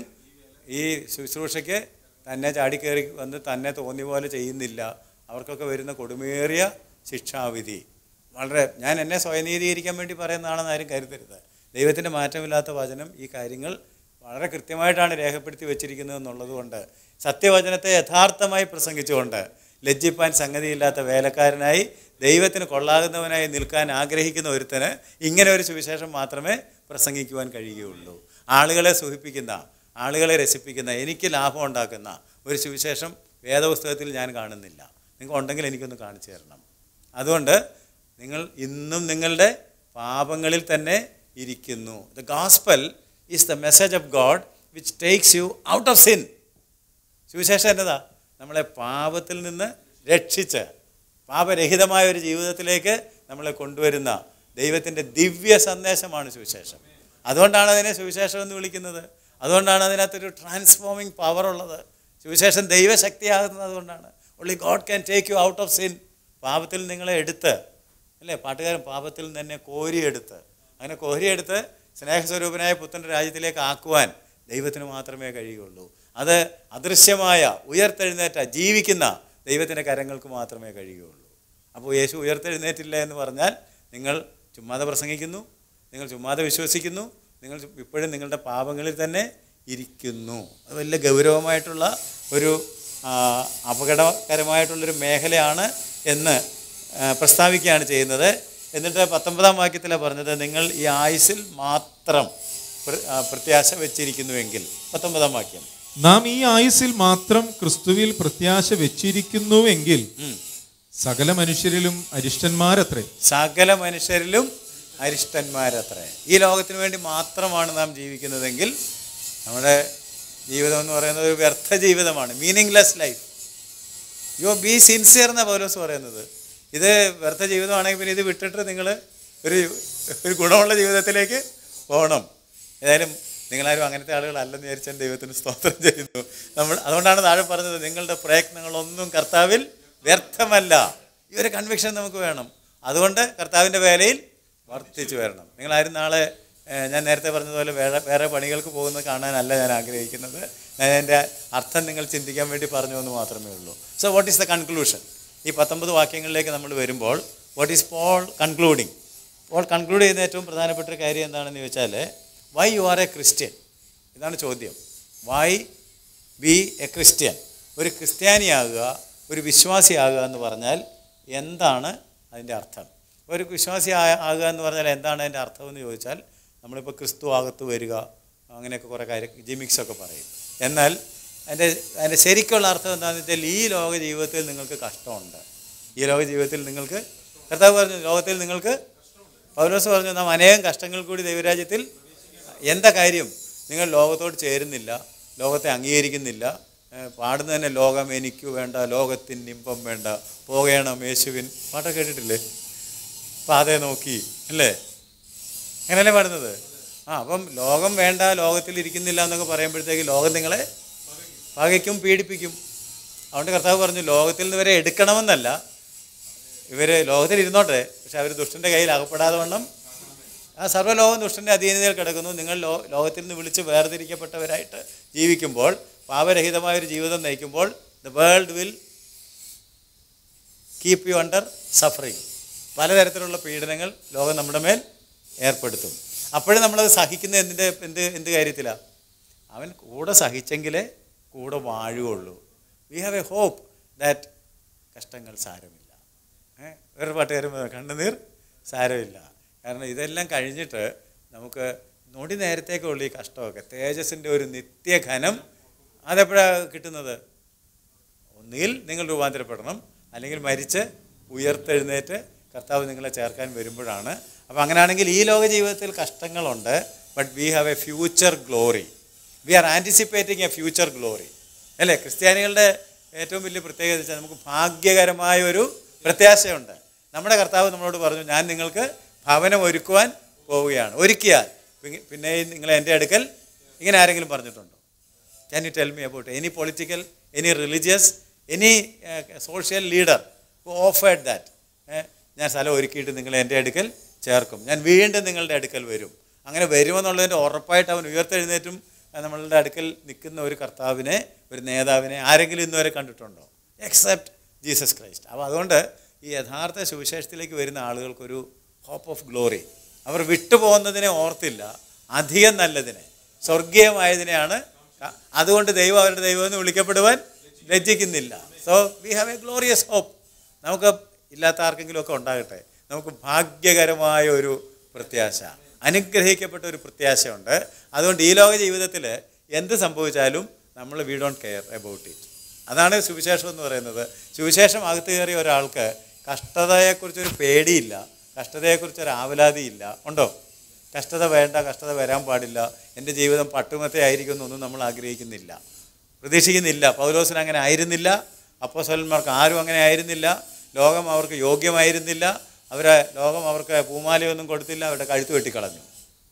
ഈ ശുശ്രൂഷയ്ക്ക് തന്നെ ചാടിക്കയറി വന്ന് തന്നെ തോന്നിയ പോലെ ചെയ്യുന്നില്ല അവർക്കൊക്കെ വരുന്ന കൊടുമേറിയ ശിക്ഷാവിധി വളരെ ഞാൻ എന്നെ സ്വയനീതീകരിക്കാൻ വേണ്ടി പറയുന്നതാണെന്ന് ആരും കരുതരുത് ദൈവത്തിൻ്റെ മാറ്റമില്ലാത്ത വചനം ഈ കാര്യങ്ങൾ വളരെ കൃത്യമായിട്ടാണ് രേഖപ്പെടുത്തി വെച്ചിരിക്കുന്നത് എന്നുള്ളതുകൊണ്ട് സത്യവചനത്തെ യഥാർത്ഥമായി പ്രസംഗിച്ചുകൊണ്ട് ലജ്ജിപ്പാൻ സംഗതിയില്ലാത്ത വേലക്കാരനായി ദൈവത്തിന് കൊള്ളാകുന്നവനായി നിൽക്കാൻ ആഗ്രഹിക്കുന്ന ഒരുത്തന് ഇങ്ങനെ ഒരു സുവിശേഷം മാത്രമേ പ്രസംഗിക്കുവാൻ കഴിയുകയുള്ളൂ ആളുകളെ സുഖിപ്പിക്കുന്ന ആളുകളെ രസിപ്പിക്കുന്ന എനിക്ക് ലാഭം ഉണ്ടാക്കുന്ന ഒരു സുവിശേഷം വേദപുസ്തകത്തിൽ ഞാൻ കാണുന്നില്ല നിങ്ങൾ ഉണ്ടെങ്കിൽ എനിക്കൊന്ന് കാണിച്ചു തരണം അതുകൊണ്ട് നിങ്ങൾ ഇന്നും നിങ്ങളുടെ പാപങ്ങളിൽ തന്നെ ഇരിക്കുന്നു the gospel is the message of God which takes you out of sin സുവിശേഷം എന്നതാ നമ്മളെ പാപത്തിൽ നിന്ന് രക്ഷിച്ച് പാപരഹിതമായ ഒരു ജീവിതത്തിലേക്ക് നമ്മളെ കൊണ്ടുവരുന്ന ദൈവത്തിൻ്റെ ദിവ്യ സന്ദേശമാണ് സുവിശേഷം അതുകൊണ്ടാണ് അതിനെ സുവിശേഷം എന്ന് വിളിക്കുന്നത് അതുകൊണ്ടാണ് അതിനകത്തൊരു ട്രാൻസ്ഫോമിങ് പവർ ഉള്ളത് സുവിശേഷം ദൈവശക്തിയാകുന്നത് അതുകൊണ്ടാണ് only God can take you out of sin പാപത്തിൽ നിങ്ങളെ എടുത്ത് അല്ലേ പാട്ടുകാരൻ പാപത്തിൽ നിന്ന് തന്നെ കോരിയെടുത്ത് അങ്ങനെ കോരിയെടുത്ത് സ്നേഹസ്വരൂപനായ പുത്തൻ്റെ രാജ്യത്തിലേക്ക് ആക്കുവാൻ ദൈവത്തിന് മാത്രമേ കഴിയുകയുള്ളൂ അത് അദൃശ്യമായ ഉയർത്തെഴുന്നേറ്റ ജീവിക്കുന്ന ദൈവത്തിൻ്റെ കരങ്ങൾക്ക് മാത്രമേ കഴിയുകയുള്ളൂ അപ്പോൾ യേശു ഉയർത്തെഴുന്നേറ്റില്ല എന്ന് പറഞ്ഞാൽ നിങ്ങൾ ചുമ്മാതെ പ്രസംഗിക്കുന്നു നിങ്ങൾ ചുമ്മാതെ വിശ്വസിക്കുന്നു നിങ്ങൾ ഇപ്പോഴും നിങ്ങളുടെ പാപങ്ങളിൽ തന്നെ ഇരിക്കുന്നു അത് വലിയ ഗൗരവമായിട്ടുള്ള ഒരു ആ, അപകടകരമായിട്ടുള്ളൊരു മേഖലയാണ് എന്ന് ആ, പ്രസ്താവിക്കുകയാണ് ചെയ്യുന്നത് എന്നിട്ട് പത്തൊമ്പതാം വാക്യത്തിലാണ് പറഞ്ഞത് നിങ്ങൾ ഈ ആയുസിൽ മാത്രം പ്ര- ആ, പ്രത്യാശ വെച്ചിരിക്കുന്നുവെങ്കിൽ പത്തൊമ്പതാം വാക്യം നാം ഈ ആയുസ്സിൽ മാത്രം ക്രിസ്തുവിൽ പ്രത്യാശ വെച്ചിരിക്കുന്നുവെങ്കിൽ ഉം. സകല മനുഷ്യരിലും അരിഷ്ടന്മാരത്രേ സകല മനുഷ്യരിലും അരിഷ്ടന്മാരത്രേ ഈ ലോകത്തിന് വേണ്ടി മാത്രമാണ് നാം ജീവിക്കുന്നതെങ്കിൽ നമ്മുടെ ജീവിതം എന്ന് പറയുന്നത് ഒരു വ്യർത്ഥ ജീവിതമാണ് meaningless life you be sincere എന്നാണ് പൗലോസ് പറയുന്നത് ഇത് വ്യർത്ഥ ജീവിതമാണെങ്കിൽ പിന്നെ ഇത് വിട്ടിട്ട് നിങ്ങൾ ഒരു ഒരു ഗുണമുള്ള ജീവിതത്തിലേക്ക് പോകണം ഏതായാലും നിങ്ങളാരും അങ്ങനത്തെ ആളുകളല്ലെന്ന് വിചാരിച്ചാൽ ദൈവത്തിന് സ്തോത്രം ചെയ്യുന്നു നമ്മൾ അതുകൊണ്ടാണ് താഴെ പറഞ്ഞത് നിങ്ങളുടെ പ്രയത്നങ്ങളൊന്നും കർത്താവിൽ വ്യർത്ഥമല്ല ഈ ഒരു കൺവിക്ഷൻ നമുക്ക് വേണം അതുകൊണ്ട് കർത്താവിൻ്റെ വേലയിൽ വർദ്ധിച്ചു വരണം നിങ്ങളാരും നാളെ ഏഹ്, ഞാൻ നേരത്തെ പറഞ്ഞതുപോലെ വേറെ വേറെ പണികൾക്ക് പോകുന്നത് കാണാനല്ല ഞാൻ ആഗ്രഹിക്കുന്നത് ഞാൻ എൻ്റെ അർത്ഥം നിങ്ങൾ ചിന്തിക്കാൻ വേണ്ടി പറഞ്ഞു എന്ന് മാത്രമേ ഉള്ളൂ so what is the conclusion ഈ പത്തൊമ്പത് വാക്യങ്ങളിലേക്ക് നമ്മൾ വരുമ്പോൾ what is Paul concluding Paul conclude ചെയ്യുന്ന ഏറ്റവും പ്രധാനപ്പെട്ട ഒരു കാര്യം എന്താണെന്ന് ചോദിച്ചാൽ why you are a Christian ഇതാണ് ചോദ്യം വൈ ബി എ ക്രിസ്ത്യൻ ഒരു ക്രിസ്ത്യാനിയാകുക ഒരു വിശ്വാസിയാകുക എന്ന് പറഞ്ഞാൽ എന്താണ് അതിൻ്റെ അർത്ഥം ഒരു വിശ്വാസി ആ- ആകുക എന്ന് പറഞ്ഞാൽ എന്താണ് അതിൻ്റെ അർത്ഥം എന്ന് ചോദിച്ചാൽ നമ്മളിപ്പോൾ ക്രിസ്തു അകത്ത് വരിക അങ്ങനെയൊക്കെ കുറേ കാര്യം ജിമിക്സ് ഒക്കെ പറയും എന്നാൽ അതിൻ്റെ അതിൻ്റെ ശരിക്കുള്ള അർത്ഥം എന്താണെന്ന് വെച്ചാൽ ഈ ലോക ജീവിതത്തിൽ നിങ്ങൾക്ക് കഷ്ടമുണ്ട് ഈ ലോക ജീവിതത്തിൽ നിങ്ങൾക്ക് കർത്താവ് പറഞ്ഞു ലോകത്തിൽ നിങ്ങൾക്ക് പൗലോസ് പറഞ്ഞു നാം അനേകം കഷ്ടങ്ങൾ കൂടി ദൈവരാജ്യത്തിൽ എന്താ കാര്യം നിങ്ങൾ ലോകത്തോട് ചേരുന്നില്ല ലോകത്തെ അംഗീകരിക്കുന്നില്ല ഏഹ് പാടുന്നത് തന്നെ ലോകം എനിക്ക് വേണ്ട ലോകത്തിന് ഇമ്പം വേണ്ട പോകണം യേശുവിൻ പാട്ടൊക്കെ കേട്ടിട്ടില്ലേ പാതയെ നോക്കി അല്ലേ അങ്ങനെയല്ലേ പാടുന്നത് ആ അപ്പം ലോകം വേണ്ട ലോകത്തിൽ ഇരിക്കുന്നില്ല എന്നൊക്കെ പറയുമ്പോഴത്തേക്ക് ലോകം നിങ്ങളെ പകയ്ക്കും പീഡിപ്പിക്കും അതുകൊണ്ട് കർത്താവ് പറഞ്ഞു ലോകത്തിൽ നിന്ന് ഇവരെ എടുക്കണമെന്നല്ല ഇവർ ലോകത്തിൽ ഇരുന്നോട്ടെ പക്ഷെ അവർ ദുഷ്ടൻ്റെ കയ്യിൽ അകപ്പെടാതെ വണ്ണം ആ സർവ്വലോകം ദുഷ്ടൻ്റെ അധീനതയിൽ കിടക്കുന്നു നിങ്ങൾ ലോ ലോകത്തിൽ നിന്ന് വിളിച്ച് വേർതിരിക്കപ്പെട്ടവരായിട്ട് ജീവിക്കുമ്പോൾ പാപരഹിതമായ ഒരു ജീവിതം നയിക്കുമ്പോൾ the world will keep you under suffering പലതരത്തിലുള്ള പീഡനങ്ങൾ ലോകം നമ്മുടെ മേൽ ഏർപ്പെടുത്തും അപ്പോഴും നമ്മളത് സഹിക്കുന്ന എന്തിൻ്റെ എന്ത് എന്ത് കാര്യത്തിലാണ് അവൻ കൂടെ സഹിച്ചെങ്കിലേ കൂടെ വാഴുകയുള്ളൂ we have a hope that കഷ്ടങ്ങൾ സാരമില്ല ഏ? വേറെ പാട്ടുകാരും കണ്ണുനീർ സാരമില്ല കാരണം ഇതെല്ലാം കഴിഞ്ഞിട്ട് നമുക്ക് നൊടി നേരത്തേക്കുള്ള ഈ കഷ്ടമൊക്കെ തേജസ്സിൻ്റെ ഒരു നിത്യഘനം അതെപ്പോഴാണ് കിട്ടുന്നത് ഒന്നുകിൽ നിങ്ങൾ രൂപാന്തരപ്പെടണം അല്ലെങ്കിൽ മരിച്ച് ഉയർത്തെഴുന്നേറ്റ് കർത്താവ് നിങ്ങളെ ചേർക്കാൻ വരുമ്പോഴാണ് അപ്പോൾ അങ്ങനെയാണെങ്കിൽ ഈ ലോക ജീവിതത്തിൽ കഷ്ടങ്ങളുണ്ട് but we have a future glory we are anticipating a future glory അല്ലേ ക്രിസ്ത്യാനികളുടെ ഏറ്റവും വലിയ പ്രത്യേകത വെച്ചാൽ നമുക്ക് ഭാഗ്യകരമായ ഒരു പ്രത്യാശയുണ്ട് നമ്മുടെ കർത്താവ് നമ്മളോട് പറഞ്ഞു ഞാൻ നിങ്ങൾക്ക് ഭവനം ഒരുക്കുവാൻ പോവുകയാണ് ഒരുക്കിയാൽ പിന്നെ- പിന്നെ നിങ്ങൾ എൻ്റെ അടുക്കൽ ഇങ്ങനെ ആരെങ്കിലും പറഞ്ഞിട്ടുണ്ടോ can you tell me about any political any religious any social leader who offered that ഞാൻ സ്ഥലം ഒരുക്കിയിട്ട് നിങ്ങളെ എൻ്റെ അടുക്കൽ ചേർക്കും ഞാൻ വീണ്ടും നിങ്ങളുടെ അടുക്കൽ വരും അങ്ങനെ വരുമെന്നുള്ളതിൻ്റെ ഉറപ്പായിട്ട് അവൻ ഉയർത്തെഴുന്നേറ്റും ആ, നമ്മളുടെ അടുക്കൽ നിൽക്കുന്ന ഒരു കർത്താവിനെ ഒരു നേതാവിനെ ആരെങ്കിലും ഇന്നുവരെ കണ്ടിട്ടുണ്ടോ എക്സെപ്റ്റ് ജീസസ് ക്രൈസ്റ്റ് അപ്പോൾ അതുകൊണ്ട് ഈ യഥാർത്ഥ സുവിശേഷത്തിലേക്ക് വരുന്ന ആളുകൾക്കൊരു ഹോപ്പ് ഓഫ് ഗ്ലോറി അവർ വിട്ടുപോകുന്നതിനെ ഓർത്തില്ല അധികം നല്ലതിനെ സ്വർഗീയമായതിനെയാണ് ക- അതുകൊണ്ട് ദൈവം അവരുടെ ദൈവം എന്ന് വിളിക്കപ്പെടുവാൻ ലജ്ജിക്കുന്നില്ല so we have a glorious hope നമുക്ക് ഇല്ലാത്ത ആർക്കെങ്കിലും ഒക്കെ ഉണ്ടാകട്ടെ നമുക്ക് ഭാഗ്യകരമായ ഒരു പ്രത്യാശ അനുഗ്രഹിക്കപ്പെട്ട ഒരു പ്രത്യാശയുണ്ട് അതുകൊണ്ട് ഈ ലോക ജീവിതത്തിൽ എന്ത് സംഭവിച്ചാലും നമ്മൾ we don't care about it അതാണ് സുവിശേഷം എന്ന് പറയുന്നത് സുവിശേഷം അകത്ത് കയറിയ ഒരാൾക്ക് കഷ്ടതയെക്കുറിച്ചൊരു പേടിയില്ല കഷ്ടതയെക്കുറിച്ചൊരു ആവലാതിയില്ല ഉണ്ടോ കഷ്ടത വേണ്ട കഷ്ടത വരാൻ പാടില്ല എൻ്റെ ജീവിതം പട്ടുമത്തെ ആയിരിക്കും എന്നൊന്നും നമ്മൾ ആഗ്രഹിക്കുന്നില്ല പ്രതീക്ഷിക്കുന്നില്ല പൗലോസിന് അങ്ങനെ ആയിരുന്നില്ല അപ്പോസ്വലന്മാർക്ക് ആരും അങ്ങനെ ആയിരുന്നില്ല ലോകം അവർക്ക് യോഗ്യമായിരുന്നില്ല അവരെ ലോകം അവർക്ക് പൂമാലയൊന്നും കൊടുത്തില്ല അവരുടെ കഴുത്ത് വെട്ടിക്കളഞ്ഞു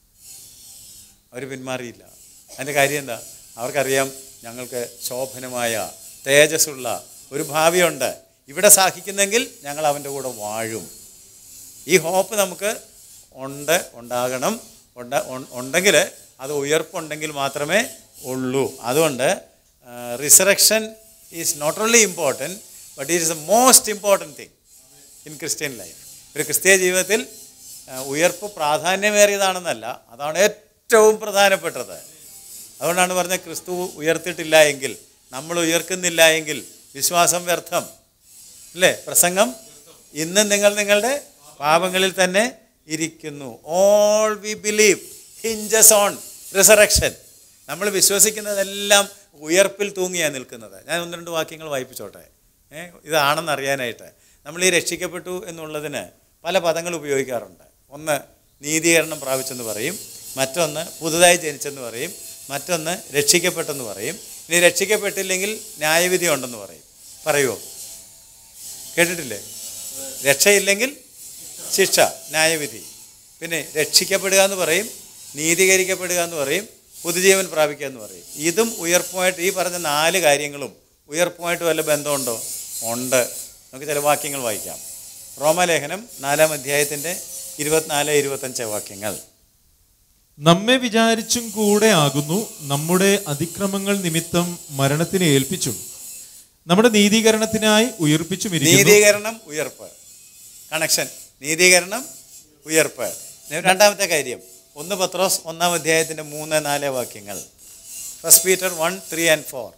അവർ പിന്മാറിയില്ല അതിൻ്റെ കാര്യം എന്താ അവർക്കറിയാം ഞങ്ങൾക്ക് ശോഭനമായ തേജസ്സുള്ള ഒരു ഭാവിയുണ്ട് ഇവിടെ സാഹിക്കുന്നെങ്കിൽ ഞങ്ങൾ അവൻ്റെ കൂടെ വാഴും ഈ ഹോപ്പ് നമുക്ക് ഉണ്ട് ഉണ്ടാകണം ഉണ്ട് ഉണ്ടെങ്കിൽ അത് ഉയർപ്പുണ്ടെങ്കിൽ മാത്രമേ ഉള്ളൂ അതുകൊണ്ട് resurrection is not only important but it is the most important thing in Christian life ഒരു ക്രിസ്തീയ ജീവിതത്തിൽ ആ, ഉയർപ്പ് പ്രാധാന്യമേറിയതാണെന്നല്ല അതാണ് ഏറ്റവും പ്രധാനപ്പെട്ടത് അതുകൊണ്ടാണ് പറഞ്ഞത് ക്രിസ്തു ഉയർത്തിയിട്ടില്ല എങ്കിൽ നമ്മൾ ഉയർക്കുന്നില്ല എങ്കിൽ വിശ്വാസം വ്യർത്ഥം അല്ലേ പ്രസംഗം ഇന്നും നിങ്ങൾ നിങ്ങളുടെ പാപങ്ങളിൽ തന്നെ ഇരിക്കുന്നു all we believe hinges on resurrection നമ്മൾ വിശ്വസിക്കുന്നതെല്ലാം ഉയർപ്പിൽ തൂങ്ങിയാണ് നിൽക്കുന്നത് ഞാൻ ഒന്ന് രണ്ട് വാക്യങ്ങൾ വായിപ്പിച്ചോട്ടെ ഏ ഇതാണെന്ന് അറിയാനായിട്ട് നമ്മൾ ഈ രക്ഷിക്കപ്പെട്ടു എന്നുള്ളതിന് പല പദങ്ങൾ ഉപയോഗിക്കാറുണ്ട് ഒന്ന് നീതീകരണം പ്രാപിച്ചെന്ന് പറയും മറ്റൊന്ന് പുതുതായി ജനിച്ചെന്ന് പറയും മറ്റൊന്ന് രക്ഷിക്കപ്പെട്ടെന്ന് പറയും ഇനി രക്ഷിക്കപ്പെട്ടില്ലെങ്കിൽ ന്യായവിധി ഉണ്ടെന്ന് പറയും പറയുമോ കേട്ടിട്ടില്ലേ രക്ഷയില്ലെങ്കിൽ ശിക്ഷ ന്യായവിധി പിന്നെ രക്ഷിക്കപ്പെടുക എന്ന് പറയും നീതീകരിക്കപ്പെടുക എന്ന് പറയും പുതുജീവൻ പ്രാപിക്കുക എന്ന് പറയും ഇതും ഉയർപ്പുമായിട്ട് ഈ പറഞ്ഞ നാല് കാര്യങ്ങളും ഉയർപ്പുമായിട്ട് വല്ല ബന്ധമുണ്ടോ ഉണ്ട് നമുക്ക് ചില വാക്യങ്ങൾ വായിക്കാം റോമാലേഖനം നാലാം അധ്യായത്തിൻ്റെ ഇരുപത്തിനാല് ഇരുപത്തഞ്ച് വാക്യങ്ങൾ നമ്മെ വിചാരിച്ചും കൂടെ ആകുന്നു നമ്മുടെ അതിക്രമങ്ങൾ നിമിത്തം മരണത്തിന് ഏൽപ്പിച്ചും നമ്മുടെ നീതീകരണത്തിനായി ഉയർപ്പിച്ചും ഇരിക്കുന്നു നീതീകരണം ഉയർപ്പ് കണക്ഷൻ നീതീകരണം ഉയർപ്പ് ഇനി രണ്ടാമത്തെ കാര്യം ഒന്ന് പത്രോസ് ഒന്നാം അധ്യായത്തിൻ്റെ മൂന്ന് നാല് വാക്യങ്ങൾ first Peter one three and four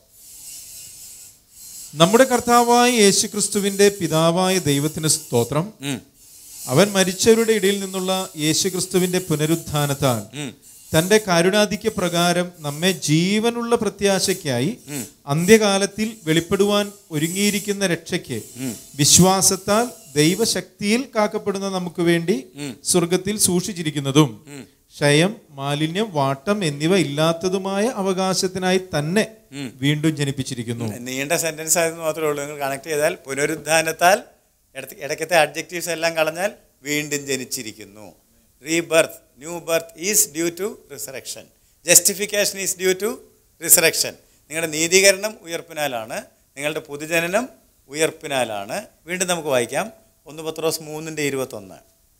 നമ്മുടെ കർത്താവായ യേശുക്രിസ്തുവിന്റെ പിതാവായ ദൈവത്തിന് സ്തോത്രം അവൻ മരിച്ചവരുടെ ഇടയിൽ നിന്നുള്ള യേശുക്രിസ്തുവിന്റെ പുനരുത്ഥാനത്താൽ തന്റെ കാരുണാധിക്യ പ്രകാരം നമ്മെ ജീവനുള്ള പ്രത്യാശയ്ക്കായി അന്ത്യകാലത്തിൽ വെളിപ്പെടുവാൻ ഒരുങ്ങിയിരിക്കുന്ന രക്ഷയ്ക്ക് വിശ്വാസത്താൽ ദൈവശക്തിയിൽ കാക്കപ്പെടുന്ന നമുക്ക് വേണ്ടി സ്വർഗത്തിൽ സൂക്ഷിച്ചിരിക്കുന്നതും ക്ഷയം മാലിന്യം വാട്ടം എന്നിവ ഇല്ലാത്തതുമായ അവകാശത്തിനായി തന്നെ വീണ്ടും ജനിപ്പിച്ചിരിക്കുന്നു നീണ്ട സെന്റൻസ് ആയിരുന്നു മാത്രമേ ഉള്ളൂ നിങ്ങൾ കണക്ട് ചെയ്താൽ പുനരുദ്ധാനത്താൽ ഇടത്ത് ഇടയ്ക്കത്തെ അഡ്ജക്റ്റീവ്സ് എല്ലാം കളഞ്ഞാൽ വീണ്ടും ജനിച്ചിരിക്കുന്നു rebirth new birth is due to resurrection justification is due to resurrection നിങ്ങളുടെ നീതീകരണം ഉയർപ്പിനാലാണ് നിങ്ങളുടെ പുതുജനനം ഉയർപ്പിനാലാണ് വീണ്ടും നമുക്ക് വായിക്കാം ഒന്ന് പത്രോസ് മൂന്നിൻ്റെ ഇരുപത്തൊന്ന്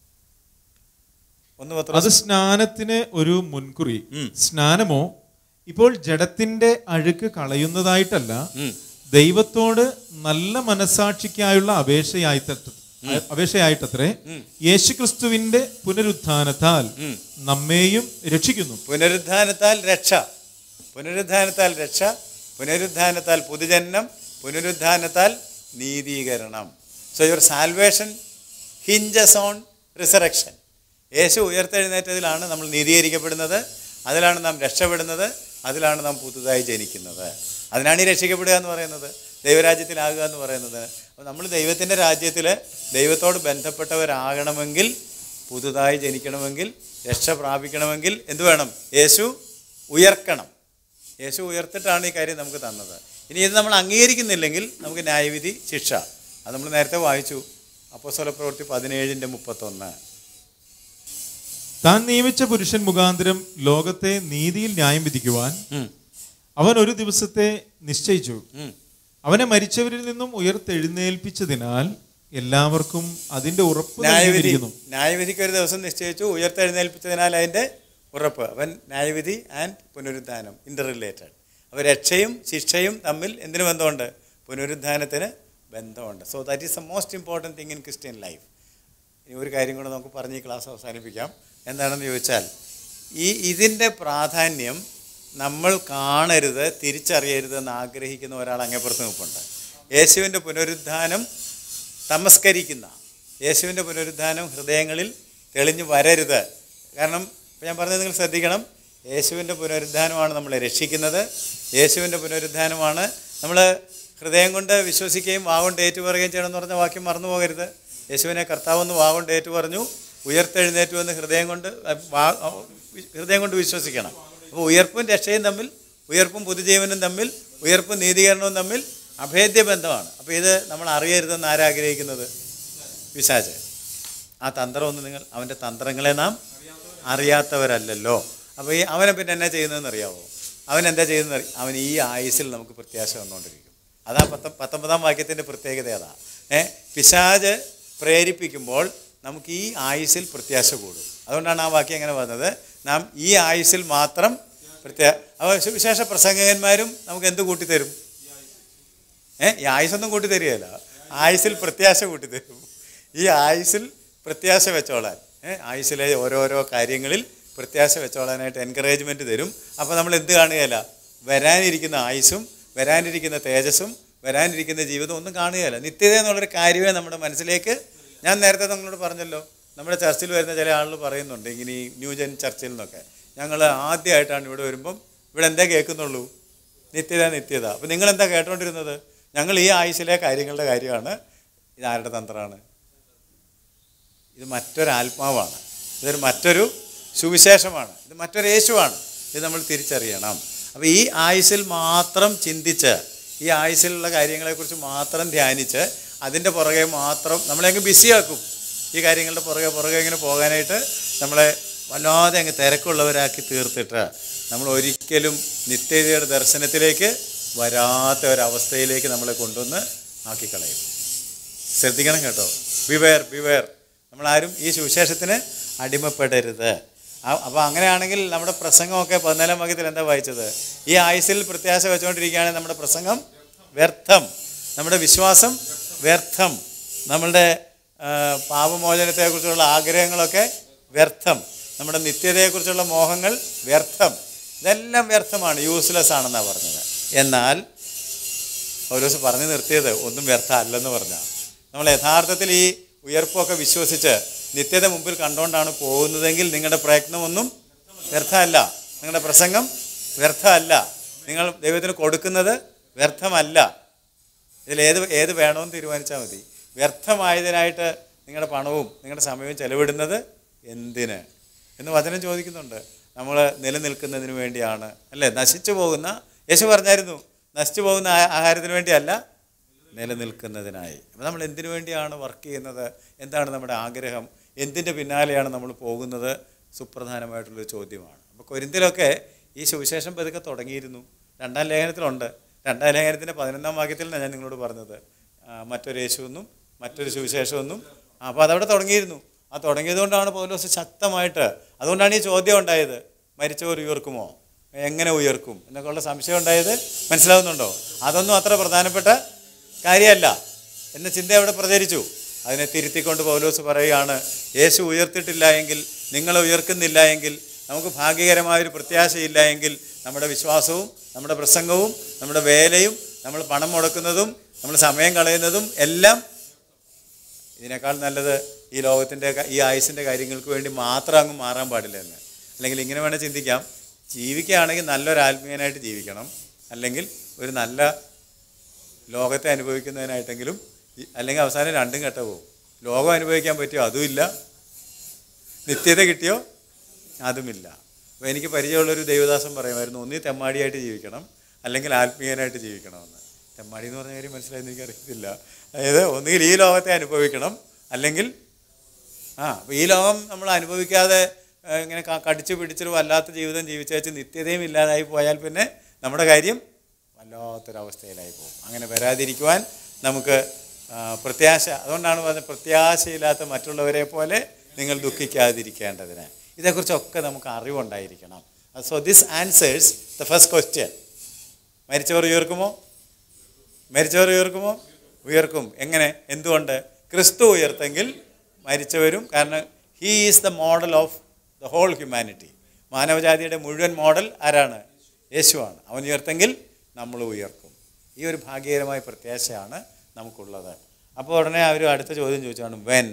ഒന്ന് അത് പത്രോസ് സ്നാനത്തിന് ഒരു മുൻകുറി സ്നാനമോ ഇപ്പോൾ ജഡത്തിന്റെ അഴുക്ക് കളയുന്നതായിട്ടല്ല ഉം. ദൈവത്തോട് നല്ല മനസാക്ഷിക്കായുള്ള അപേക്ഷയായി അപേക്ഷയായിട്ടത്രേ യേശുക്രിസ്തുവിന്റെ പുനരുത്ഥാനത്താൽ നമ്മെയും രക്ഷിക്കുന്നു പുനരുദ്ധാനത്താൽ രക്ഷ പുനരുദ്ധാനത്താൽ രക്ഷ പുനരുദ്ധാനത്താൽ പുതുജന്മം പുനരുദ്ധാനത്താൽ നീതീകരണം so your salvation hinges on resurrection യേശു ഉയർത്തെഴുന്നേറ്റതിലാണ് നമ്മൾ നീതീകരിക്കപ്പെടുന്നത് അതിലാണ് നാം രക്ഷപ്പെടുന്നത് അതിലാണ് നാം പുതുതായി ജനിക്കുന്നത് അതിനാണ് ഈ രക്ഷിക്കപ്പെടുക എന്ന് പറയുന്നത് ദൈവരാജ്യത്തിലാകുക എന്ന് പറയുന്നത് അപ്പോൾ നമ്മൾ ദൈവത്തിൻ്റെ രാജ്യത്തിൽ ദൈവത്തോട് ബന്ധപ്പെട്ടവരാകണമെങ്കിൽ പുതുതായി ജനിക്കണമെങ്കിൽ രക്ഷ പ്രാപിക്കണമെങ്കിൽ എന്ത് വേണം യേശു ഉയർക്കണം യേശു ഉയർത്തിട്ടാണ് ഈ കാര്യം നമുക്ക് തന്നത് ഇനി ഇത് നമ്മൾ അംഗീകരിക്കുന്നില്ലെങ്കിൽ നമുക്ക് ന്യായവിധി ശിക്ഷ അത് നമ്മൾ നേരത്തെ വായിച്ചു അപ്പോസ്തല പ്രവൃത്തി പതിനേഴിൻ്റെ മുപ്പത്തൊന്ന് താൻ നിയമിച്ച പുരുഷൻ മുഖാന്തരം ലോകത്തെ നീതിയിൽ ന്യായം വിധിക്കുവാൻ അവൻ ഒരു ദിവസത്തെ നിശ്ചയിച്ചു അവനെ മരിച്ചവരിൽ നിന്നും ഉയർത്തെഴുന്നേൽപ്പിച്ചതിനാൽ എല്ലാവർക്കും അതിന്റെ ഉറപ്പ് ന്യായവിധി നൽകിയിരിക്കുന്നു ന്യായവിധിക്ക് ഒരു ദിവസം നിശ്ചയിച്ചു ഉയർത്തെഴുന്നേൽപ്പിച്ചതിനാൽ അതിൻ്റെ ഉറപ്പ് അവൻ ന്യായവിധി ആൻഡ് പുനരുദ്ധാനം ഇൻ്റർ റിലേറ്റഡ് അപ്പോൾ രക്ഷയും ശിക്ഷയും തമ്മിൽ എന്തിനു ബന്ധമുണ്ട് പുനരുദ്ധാനത്തിന് ബന്ധമുണ്ട് so that is the most important thing in Christian life ഇനി ഒരു കാര്യം കൂടെ നമുക്ക് പറഞ്ഞ് ഈ ക്ലാസ് അവസാനിപ്പിക്കാം എന്താണെന്ന് ചോദിച്ചാൽ ഈ ഇതിൻ്റെ പ്രാധാന്യം നമ്മൾ കാണരുത് തിരിച്ചറിയരുതെന്ന് ആഗ്രഹിക്കുന്ന ഒരാൾ അങ്ങേപ്പുറത്ത് നിൽപ്പുണ്ട് യേശുവിൻ്റെ പുനരുദ്ധാനം തമസ്കരിക്കുന്ന യേശുവിൻ്റെ പുനരുദ്ധാനം ഹൃദയങ്ങളിൽ തെളിഞ്ഞു വരരുത് കാരണം ഇപ്പം ഞാൻ പറഞ്ഞത് നിങ്ങൾ ശ്രദ്ധിക്കണം യേശുവിൻ്റെ പുനരുദ്ധാനമാണ് നമ്മളെ രക്ഷിക്കുന്നത് യേശുവിൻ്റെ പുനരുദ്ധാനമാണ് നമ്മൾ ഹൃദയം കൊണ്ട് വിശ്വസിക്കുകയും വാഗൊണ്ട് ഏറ്റുപറയുകയും ചെയ്യണമെന്ന് പറഞ്ഞ വാക്യം മറന്നു പോകരുത് യേശുവിനെ കർത്താവെന്ന് വാഗൊണ്ട് ഏറ്റു പറഞ്ഞു ഉയർത്തെഴുന്നേറ്റു എന്ന് ഹൃദയം കൊണ്ട് അഹ് വാ- അഹ് ഹൃദയം കൊണ്ട് വിശ്വസിക്കണം അപ്പോൾ ഉയർപ്പും രക്ഷയും തമ്മിൽ ഉയർപ്പും പുതുജീവനും തമ്മിൽ ഉയർപ്പും നീതീകരണവും തമ്മിൽ അഭേദ്യ ബന്ധമാണ് അപ്പോൾ ഇത് നമ്മൾ അറിയരുതെന്ന് ആരാഗ്രഹിക്കുന്നത് പിശാച് ആ തന്ത്രമൊന്നും നിങ്ങൾ അവൻ്റെ തന്ത്രങ്ങളെ നാം അറിയാത്തവരല്ലല്ലോ അപ്പോൾ ഈ അവനെ പിന്നെ എന്നാ ചെയ്യുന്നതെന്ന് അറിയാവോ അവൻ എന്താ ചെയ്യുന്നത് അറി- അവൻ ഈ ആയുസിൽ നമുക്ക് പ്രത്യാശ വന്നുകൊണ്ടിരിക്കും അതാ പത്ത പത്തൊമ്പതാം വാക്യത്തിൻ്റെ പ്രത്യേകത അതാ ഏ പിശാജ് പ്രേരിപ്പിക്കുമ്പോൾ നമുക്ക് ഈ ആയുസിൽ പ്രത്യാശ കൂടും അതുകൊണ്ടാണ് ആ വാക്യം എങ്ങനെ പറഞ്ഞത് നാം ഈ ആയുസിൽ മാത്രം പ്രത്യാ അപ്പോൾ സുവിശേഷ പ്രസംഗകന്മാരും നമുക്ക് എന്ത് കൂട്ടിത്തരും ഏ ഈ ആയുസൊന്നും കൂട്ടി തരികയല്ല ആയുസിൽ പ്രത്യാശ കൂട്ടി തരും ഈ ആയുസിൽ പ്രത്യാശ വെച്ചോളാൻ ഏ ആയുസിലെ ഓരോരോ കാര്യങ്ങളിൽ പ്രത്യാശ വെച്ചോളാനായിട്ട് എൻകറേജ്മെൻറ്റ് തരും അപ്പോൾ നമ്മൾ എന്ത് കാണുകയില്ല വരാനിരിക്കുന്ന ആയുസ്സും വരാനിരിക്കുന്ന തേജസ്സും വരാനിരിക്കുന്ന ജീവിതം ഒന്നും കാണുകയില്ല നിത്യത എന്നുള്ളൊരു കാര്യമേ നമ്മുടെ മനസ്സിലേക്ക് ഞാൻ നേരത്തെ നിങ്ങളോട് പറഞ്ഞല്ലോ നമ്മുടെ ചർച്ചിൽ വരുന്ന ചില ആളുകൾ പറയുന്നുണ്ട് ഇങ്ങനെ ഈ ന്യൂജൻ ചർച്ചിൽ നിന്നൊക്കെ ഞങ്ങൾ ആദ്യമായിട്ടാണ് ഇവിടെ വരുമ്പം ഇവിടെ എന്താ കേൾക്കുന്നുള്ളൂ നിത്യത നിത്യത അപ്പം നിങ്ങൾ എന്താ കേട്ടോണ്ടിരുന്നത് ഞങ്ങൾ ഈ ആയുസിലെ കാര്യങ്ങളുടെ കാര്യമാണ് ഇത് ആരുടെ തന്ത്രമാണ് ഇത് മറ്റൊരു ആത്മാവാണ് ഇതൊരു മറ്റൊരു സുവിശേഷമാണ് ഇത് മറ്റൊരു യേശുവാണ് ഇത് നമ്മൾ തിരിച്ചറിയണം അപ്പോൾ ഈ ആയുസിൽ മാത്രം ചിന്തിച്ച് ഈ ആയുസിലുള്ള കാര്യങ്ങളെക്കുറിച്ച് മാത്രം ധ്യാനിച്ച് അതിൻ്റെ പുറകെ മാത്രം നമ്മളെ അങ്ങ് ബിസിയാക്കും ഈ കാര്യങ്ങളുടെ പുറകെ പുറകെ ഇങ്ങനെ പോകാനായിട്ട് നമ്മളെ വല്ലാതെ അങ്ങ് തിരക്കുള്ളവരാക്കി തീർത്തിട്ട് നമ്മൾ ഒരിക്കലും നിത്യതയുടെ ദർശനത്തിലേക്ക് വരാത്ത ഒരവസ്ഥയിലേക്ക് നമ്മളെ കൊണ്ടുവന്ന് ആക്കിക്കളയും ശ്രദ്ധിക്കണം കേട്ടോ ബിവേർ ബിവേർ നമ്മളാരും ഈ സുവിശേഷത്തിന് അടിമപ്പെടരുത് അപ്പോൾ അങ്ങനെയാണെങ്കിൽ നമ്മുടെ പ്രസംഗമൊക്കെ പതിനാലാം വാക്യത്തിൽ എന്താ വായിച്ചത് ഈ ആയുസിൽ പ്രത്യാശ വെച്ചുകൊണ്ടിരിക്കുകയാണെങ്കിൽ നമ്മുടെ പ്രസംഗം വ്യർത്ഥം നമ്മുടെ വിശ്വാസം വ്യർത്ഥം നമ്മളുടെ ആ, പാപമോചനത്തെക്കുറിച്ചുള്ള ആഗ്രഹങ്ങളൊക്കെ വ്യർത്ഥം നമ്മുടെ നിത്യതയെക്കുറിച്ചുള്ള മോഹങ്ങൾ വ്യർത്ഥം ഇതെല്ലാം വ്യർത്ഥമാണ് യൂസ്ലെസ് ആണെന്നാണ് പറഞ്ഞത് എന്നാൽ പൗലോസ് പറഞ്ഞു നിർത്തിയത് ഒന്നും വ്യർത്ഥമല്ലെന്ന് പറഞ്ഞ നമ്മൾ യഥാർത്ഥത്തിൽ ഈ ഉയർപ്പൊക്കെ വിശ്വസിച്ച് നിത്യത മുമ്പിൽ കണ്ടുകൊണ്ടാണ് പോകുന്നതെങ്കിൽ നിങ്ങളുടെ പ്രയത്നമൊന്നും വ്യർത്ഥമല്ല നിങ്ങളുടെ പ്രസംഗം വ്യർത്ഥമല്ല നിങ്ങൾ ദൈവത്തിന് കൊടുക്കുന്നത് വ്യർത്ഥമല്ല ഇതിൽ ഏത് ഏത് വേണമെന്ന് തീരുമാനിച്ചാൽ മതി വ്യർത്ഥമായതിനായിട്ട് നിങ്ങളുടെ പണവും നിങ്ങളുടെ സമയവും ചെലവിടുന്നത് എന്തിന് എന്ന് വചനം ചോദിക്കുന്നുണ്ട് നമ്മൾ നിലനിൽക്കുന്നതിന് വേണ്ടിയാണ് അല്ലേ നശിച്ചു പോകുന്ന യേശു പറഞ്ഞായിരുന്നു നശിച്ചു പോകുന്ന ആ- ആഹാരത്തിന് വേണ്ടിയല്ല നിലനിൽക്കുന്നതിനായി അപ്പോൾ നമ്മൾ എന്തിനു വേണ്ടിയാണ് വർക്ക് ചെയ്യുന്നത് എന്താണ് നമ്മുടെ ആഗ്രഹം എന്തിൻ്റെ പിന്നാലെയാണ് നമ്മൾ പോകുന്നത് സുപ്രധാനമായിട്ടുള്ളൊരു ചോദ്യമാണ് അപ്പോൾ കൊരിന്തിലൊക്കെ ഈ സുവിശേഷം പതുക്കെ തുടങ്ങിയിരുന്നു രണ്ടാം ലേഖനത്തിലുണ്ട് രണ്ടാം ലേഖനത്തിൻ്റെ പതിനൊന്നാം വാക്യത്തിലാണ് ഞാൻ നിങ്ങളോട് പറഞ്ഞത് ആ, മറ്റൊരു യേശുവെന്നും മറ്റൊരു സുവിശേഷമെന്നും അപ്പോൾ അതവിടെ തുടങ്ങിയിരുന്നു ആ തുടങ്ങിയതുകൊണ്ടാണ് പൗലോസ് ശക്തമായിട്ട് അതുകൊണ്ടാണ് ഈ ചോദ്യം ഉണ്ടായത് മരിച്ചവർ ഉയർക്കുമോ എങ്ങനെ ഉയർക്കും എന്നൊക്കെയുള്ള സംശയം ഉണ്ടായത് മനസ്സിലാവുന്നുണ്ടോ അതൊന്നും അത്ര പ്രധാനപ്പെട്ട കാര്യമല്ല എന്ന ചിന്ത അവിടെ പ്രചരിച്ചു അതിനെ തിരുത്തിക്കൊണ്ട് പൗലോസ് പറയുകയാണ് യേശു ഉയർത്തിട്ടില്ല എങ്കിൽ നിങ്ങൾ ഉയർക്കുന്നില്ല എങ്കിൽ നമുക്ക് ഭാഗ്യകരമായൊരു പ്രത്യാശയില്ല എങ്കിൽ നമ്മുടെ വിശ്വാസവും നമ്മുടെ പ്രസംഗവും നമ്മുടെ വേലയും നമ്മൾ പണം മുടക്കുന്നതും നമ്മൾ സമയം കളയുന്നതും എല്ലാം ഇതിനേക്കാൾ നല്ലത് ഈ ലോകത്തിൻ്റെ ഈ ആയുസിൻ്റെ കാര്യങ്ങൾക്ക് വേണ്ടി മാത്രം അങ്ങ് മാറാൻ പാടില്ല എന്ന് അല്ലെങ്കിൽ ഇങ്ങനെ വേണേൽ ചിന്തിക്കാം ജീവിക്കുകയാണെങ്കിൽ നല്ലൊരു ആത്മീയനായിട്ട് ജീവിക്കണം അല്ലെങ്കിൽ ഒരു നല്ല ലോകത്തെ അനുഭവിക്കുന്നതിനായിട്ടെങ്കിലും ഈ- അല്ലെങ്കിൽ അവസാനം രണ്ടും കെട്ട പോകും ലോകം അനുഭവിക്കാൻ പറ്റിയോ അതുമില്ല നിത്യത കിട്ടിയോ അതുമില്ല അപ്പോൾ എനിക്ക് പരിചയമുള്ളൊരു ദൈവദാസൻ പറയുമായിരുന്നു ഒന്നീ തെമ്മാടിയായിട്ട് ജീവിക്കണം അല്ലെങ്കിൽ ആത്മീയനായിട്ട് ജീവിക്കണമെന്ന് തെമ്മാടി എന്ന് പറഞ്ഞ കാര്യം മനസ്സിലായെന്ന് എനിക്കറിയത്തില്ല അതായത് ഒന്നുകിൽ ഈ ലോകത്തെ അനുഭവിക്കണം അല്ലെങ്കിൽ ആ അപ്പോൾ ഈ ലോകം നമ്മൾ അനുഭവിക്കാതെ ആ, ഇങ്ങനെ ക- കടിച്ചു പിടിച്ചൊരു വല്ലാത്ത ജീവിതം ജീവിച്ചേച്ച് നിത്യതയും ഇല്ലാതായി പോയാൽ പിന്നെ നമ്മുടെ കാര്യം വല്ലാത്തൊരവസ്ഥയിലായി പോകും അങ്ങനെ വരാതിരിക്കുവാൻ നമുക്ക് ആ, പ്രത്യാശ അതുകൊണ്ടാണ് പറഞ്ഞത് പ്രത്യാശയില്ലാത്ത മറ്റുള്ളവരെ പോലെ നിങ്ങൾ ദുഃഖിക്കാതിരിക്കേണ്ടതിന് ഇതേക്കുറിച്ചൊക്കെ നമുക്ക് അറിവുണ്ടായിരിക്കണം so this answers the first question മരിച്ചവർ ഉയർക്കുമോ മരിച്ചവർ ഉയർക്കുമോ ഉയർക്കും എങ്ങനെ എന്തുകൊണ്ട് ക്രിസ്തു ഉയർത്തെങ്കിൽ മരിച്ചവരും കാരണം he is the model of the whole humanity മാനവജാതിയുടെ മുഴുവൻ മോഡൽ ആരാണ് യേശുവാണ് അവൻ ഉയർത്തെങ്കിൽ നമ്മൾ ഉയർക്കും ഈ ഒരു ഭാഗ്യകരമായ പ്രത്യാശയാണ് നമുക്കുള്ളത് അപ്പോൾ ഉടനെ അവർ അടുത്ത ചോദ്യം ചോദിച്ചാണ് വെൻ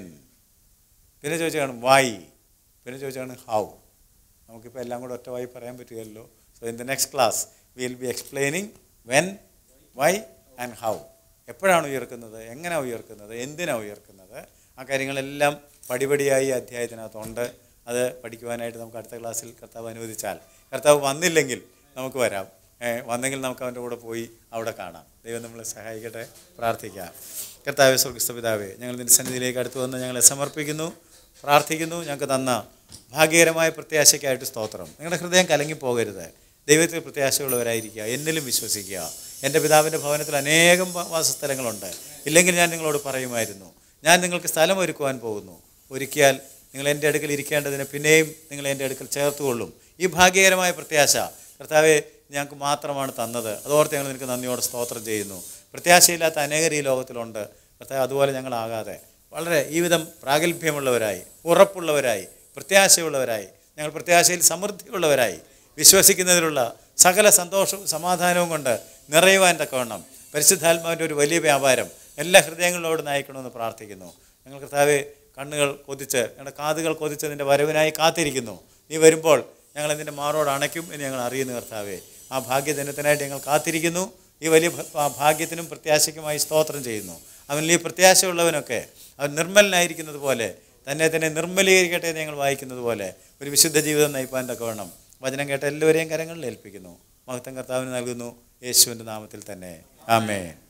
പിന്നെ ചോദിച്ചാണ് വൈ പിന്നെ ചോദിച്ചാണ് ഹൗ നമുക്കിപ്പോൾ എല്ലാം കൂടെ ഒറ്റ വായി പറയാൻ പറ്റുകയല്ലോ so in the next class will be explaining when why and how എപ്പോഴാണ് ഉയർക്കുന്നത് എങ്ങനെയാണ് ഉയർക്കുന്നത് എന്തിനാണ് ഉയർക്കുന്നത് ആ കാര്യങ്ങളെല്ലാം പടിപടിയായി ഈ അധ്യായത്തിനകത്തുണ്ട് അത് പഠിക്കുവാനായിട്ട് നമുക്ക് അടുത്ത ക്ലാസ്സിൽ കർത്താവ് അനുവദിച്ചാൽ കർത്താവ് വന്നില്ലെങ്കിൽ നമുക്ക് വരാം ഏ, വന്നെങ്കിൽ നമുക്ക് അവൻ്റെ കൂടെ പോയി അവിടെ കാണാം ദൈവം നമ്മളെ സഹായിക്കട്ടെ പ്രാർത്ഥിക്കാം കർത്താവ് സ്വർഗസ്ഥ പിതാവേ ഞങ്ങൾ നിന്റെ സന്നിധിയിലേക്ക് അടുത്ത് വന്ന് ഞങ്ങളെ സമർപ്പിക്കുന്നു പ്രാർത്ഥിക്കുന്നു ഞങ്ങൾക്ക് തന്ന ഭാഗ്യകരമായ പ്രത്യാശയ്ക്കായിട്ട് സ്തോത്രം നിങ്ങളുടെ ഹൃദയം കലങ്ങിപ്പോകരുത് ദൈവത്തിൽ പ്രത്യാശയുള്ളവരായിരിക്കുക എന്നിലും വിശ്വസിക്കുക എൻ്റെ പിതാവിൻ്റെ ഭവനത്തിൽ അനേകം വ- വാസസ്ഥലങ്ങളുണ്ട് ഇല്ലെങ്കിൽ ഞാൻ നിങ്ങളോട് പറയുമായിരുന്നു ഞാൻ നിങ്ങൾക്ക് സ്ഥലം ഒരുക്കുവാൻ പോകുന്നു ഒരുക്കിയാൽ നിങ്ങൾ എൻ്റെ അടുക്കൽ ഇരിക്കേണ്ടതിന് പിന്നെയും നിങ്ങൾ എൻ്റെ അടുക്കൽ ചേർത്തുകൊള്ളും ഈ ഭാഗ്യകരമായ പ്രത്യാശ കർത്താവെ ഞങ്ങൾക്ക് മാത്രമാണ് തന്നത് അതോർത്ത് ഞങ്ങൾ നിനക്ക് നന്ദിയോടെ സ്തോത്രം ചെയ്യുന്നു പ്രത്യാശയില്ലാത്ത അനേകർ ഈ ലോകത്തിലുണ്ട് കർത്താവ് അതുപോലെ ഞങ്ങളാകാതെ വളരെ ഈ വിധം പ്രാഗൽഭ്യമുള്ളവരായി ഉറപ്പുള്ളവരായി പ്രത്യാശയുള്ളവരായി ഞങ്ങൾ പ്രത്യാശയിൽ സമൃദ്ധിയുള്ളവരായി വിശ്വസിക്കുന്നതിലുള്ള സകല സന്തോഷവും സമാധാനവും കൊണ്ട് നിറയുവാൻ തക്കവണ്ണം പരിശുദ്ധാത്മാവിൻ്റെ ഒരു വലിയ വ്യാപാരം എല്ലാ ഹൃദയങ്ങളിലോട് നയിക്കണമെന്ന് പ്രാർത്ഥിക്കുന്നു ഞങ്ങൾ കർത്താവെ കണ്ണുകൾ കൊതിച്ച് ഞങ്ങളുടെ കാതുകൾ കൊതിച്ച് നിൻ്റെ വരവിനായി കാത്തിരിക്കുന്നു നീ വരുമ്പോൾ ഞങ്ങൾ നിൻ്റെ മാറോട് അണയ്ക്കും എന്ന് ഞങ്ങൾ അറിയുന്നു കർത്താവെ ആ ഭാഗ്യദിനത്തിനായിട്ട് ഞങ്ങൾ കാത്തിരിക്കുന്നു ഈ വലിയ ഭ- ആ ഭാഗ്യത്തിനും പ്രത്യാശയ്ക്കുമായി സ്തോത്രം ചെയ്യുന്നു അവനിൽ ഈ പ്രത്യാശയുള്ളവനൊക്കെ അവൻ നിർമ്മലനായിരിക്കുന്നത് പോലെ തന്നെ തന്നെ നിർമ്മലീകരിക്കട്ടെ എന്ന് ഞങ്ങൾ വായിക്കുന്നത് പോലെ ഒരു വിശുദ്ധ ജീവിതം നയിപ്പാൻ തക്കവണ്ണം വചനം കേട്ട എല്ലാവരെയും കരങ്ങളിൽ ഏൽപ്പിക്കുന്നു മഹത്വം കർത്താവിന് നൽകുന്നു യേശുവിൻ്റെ നാമത്തിൽ തന്നെ ആമേ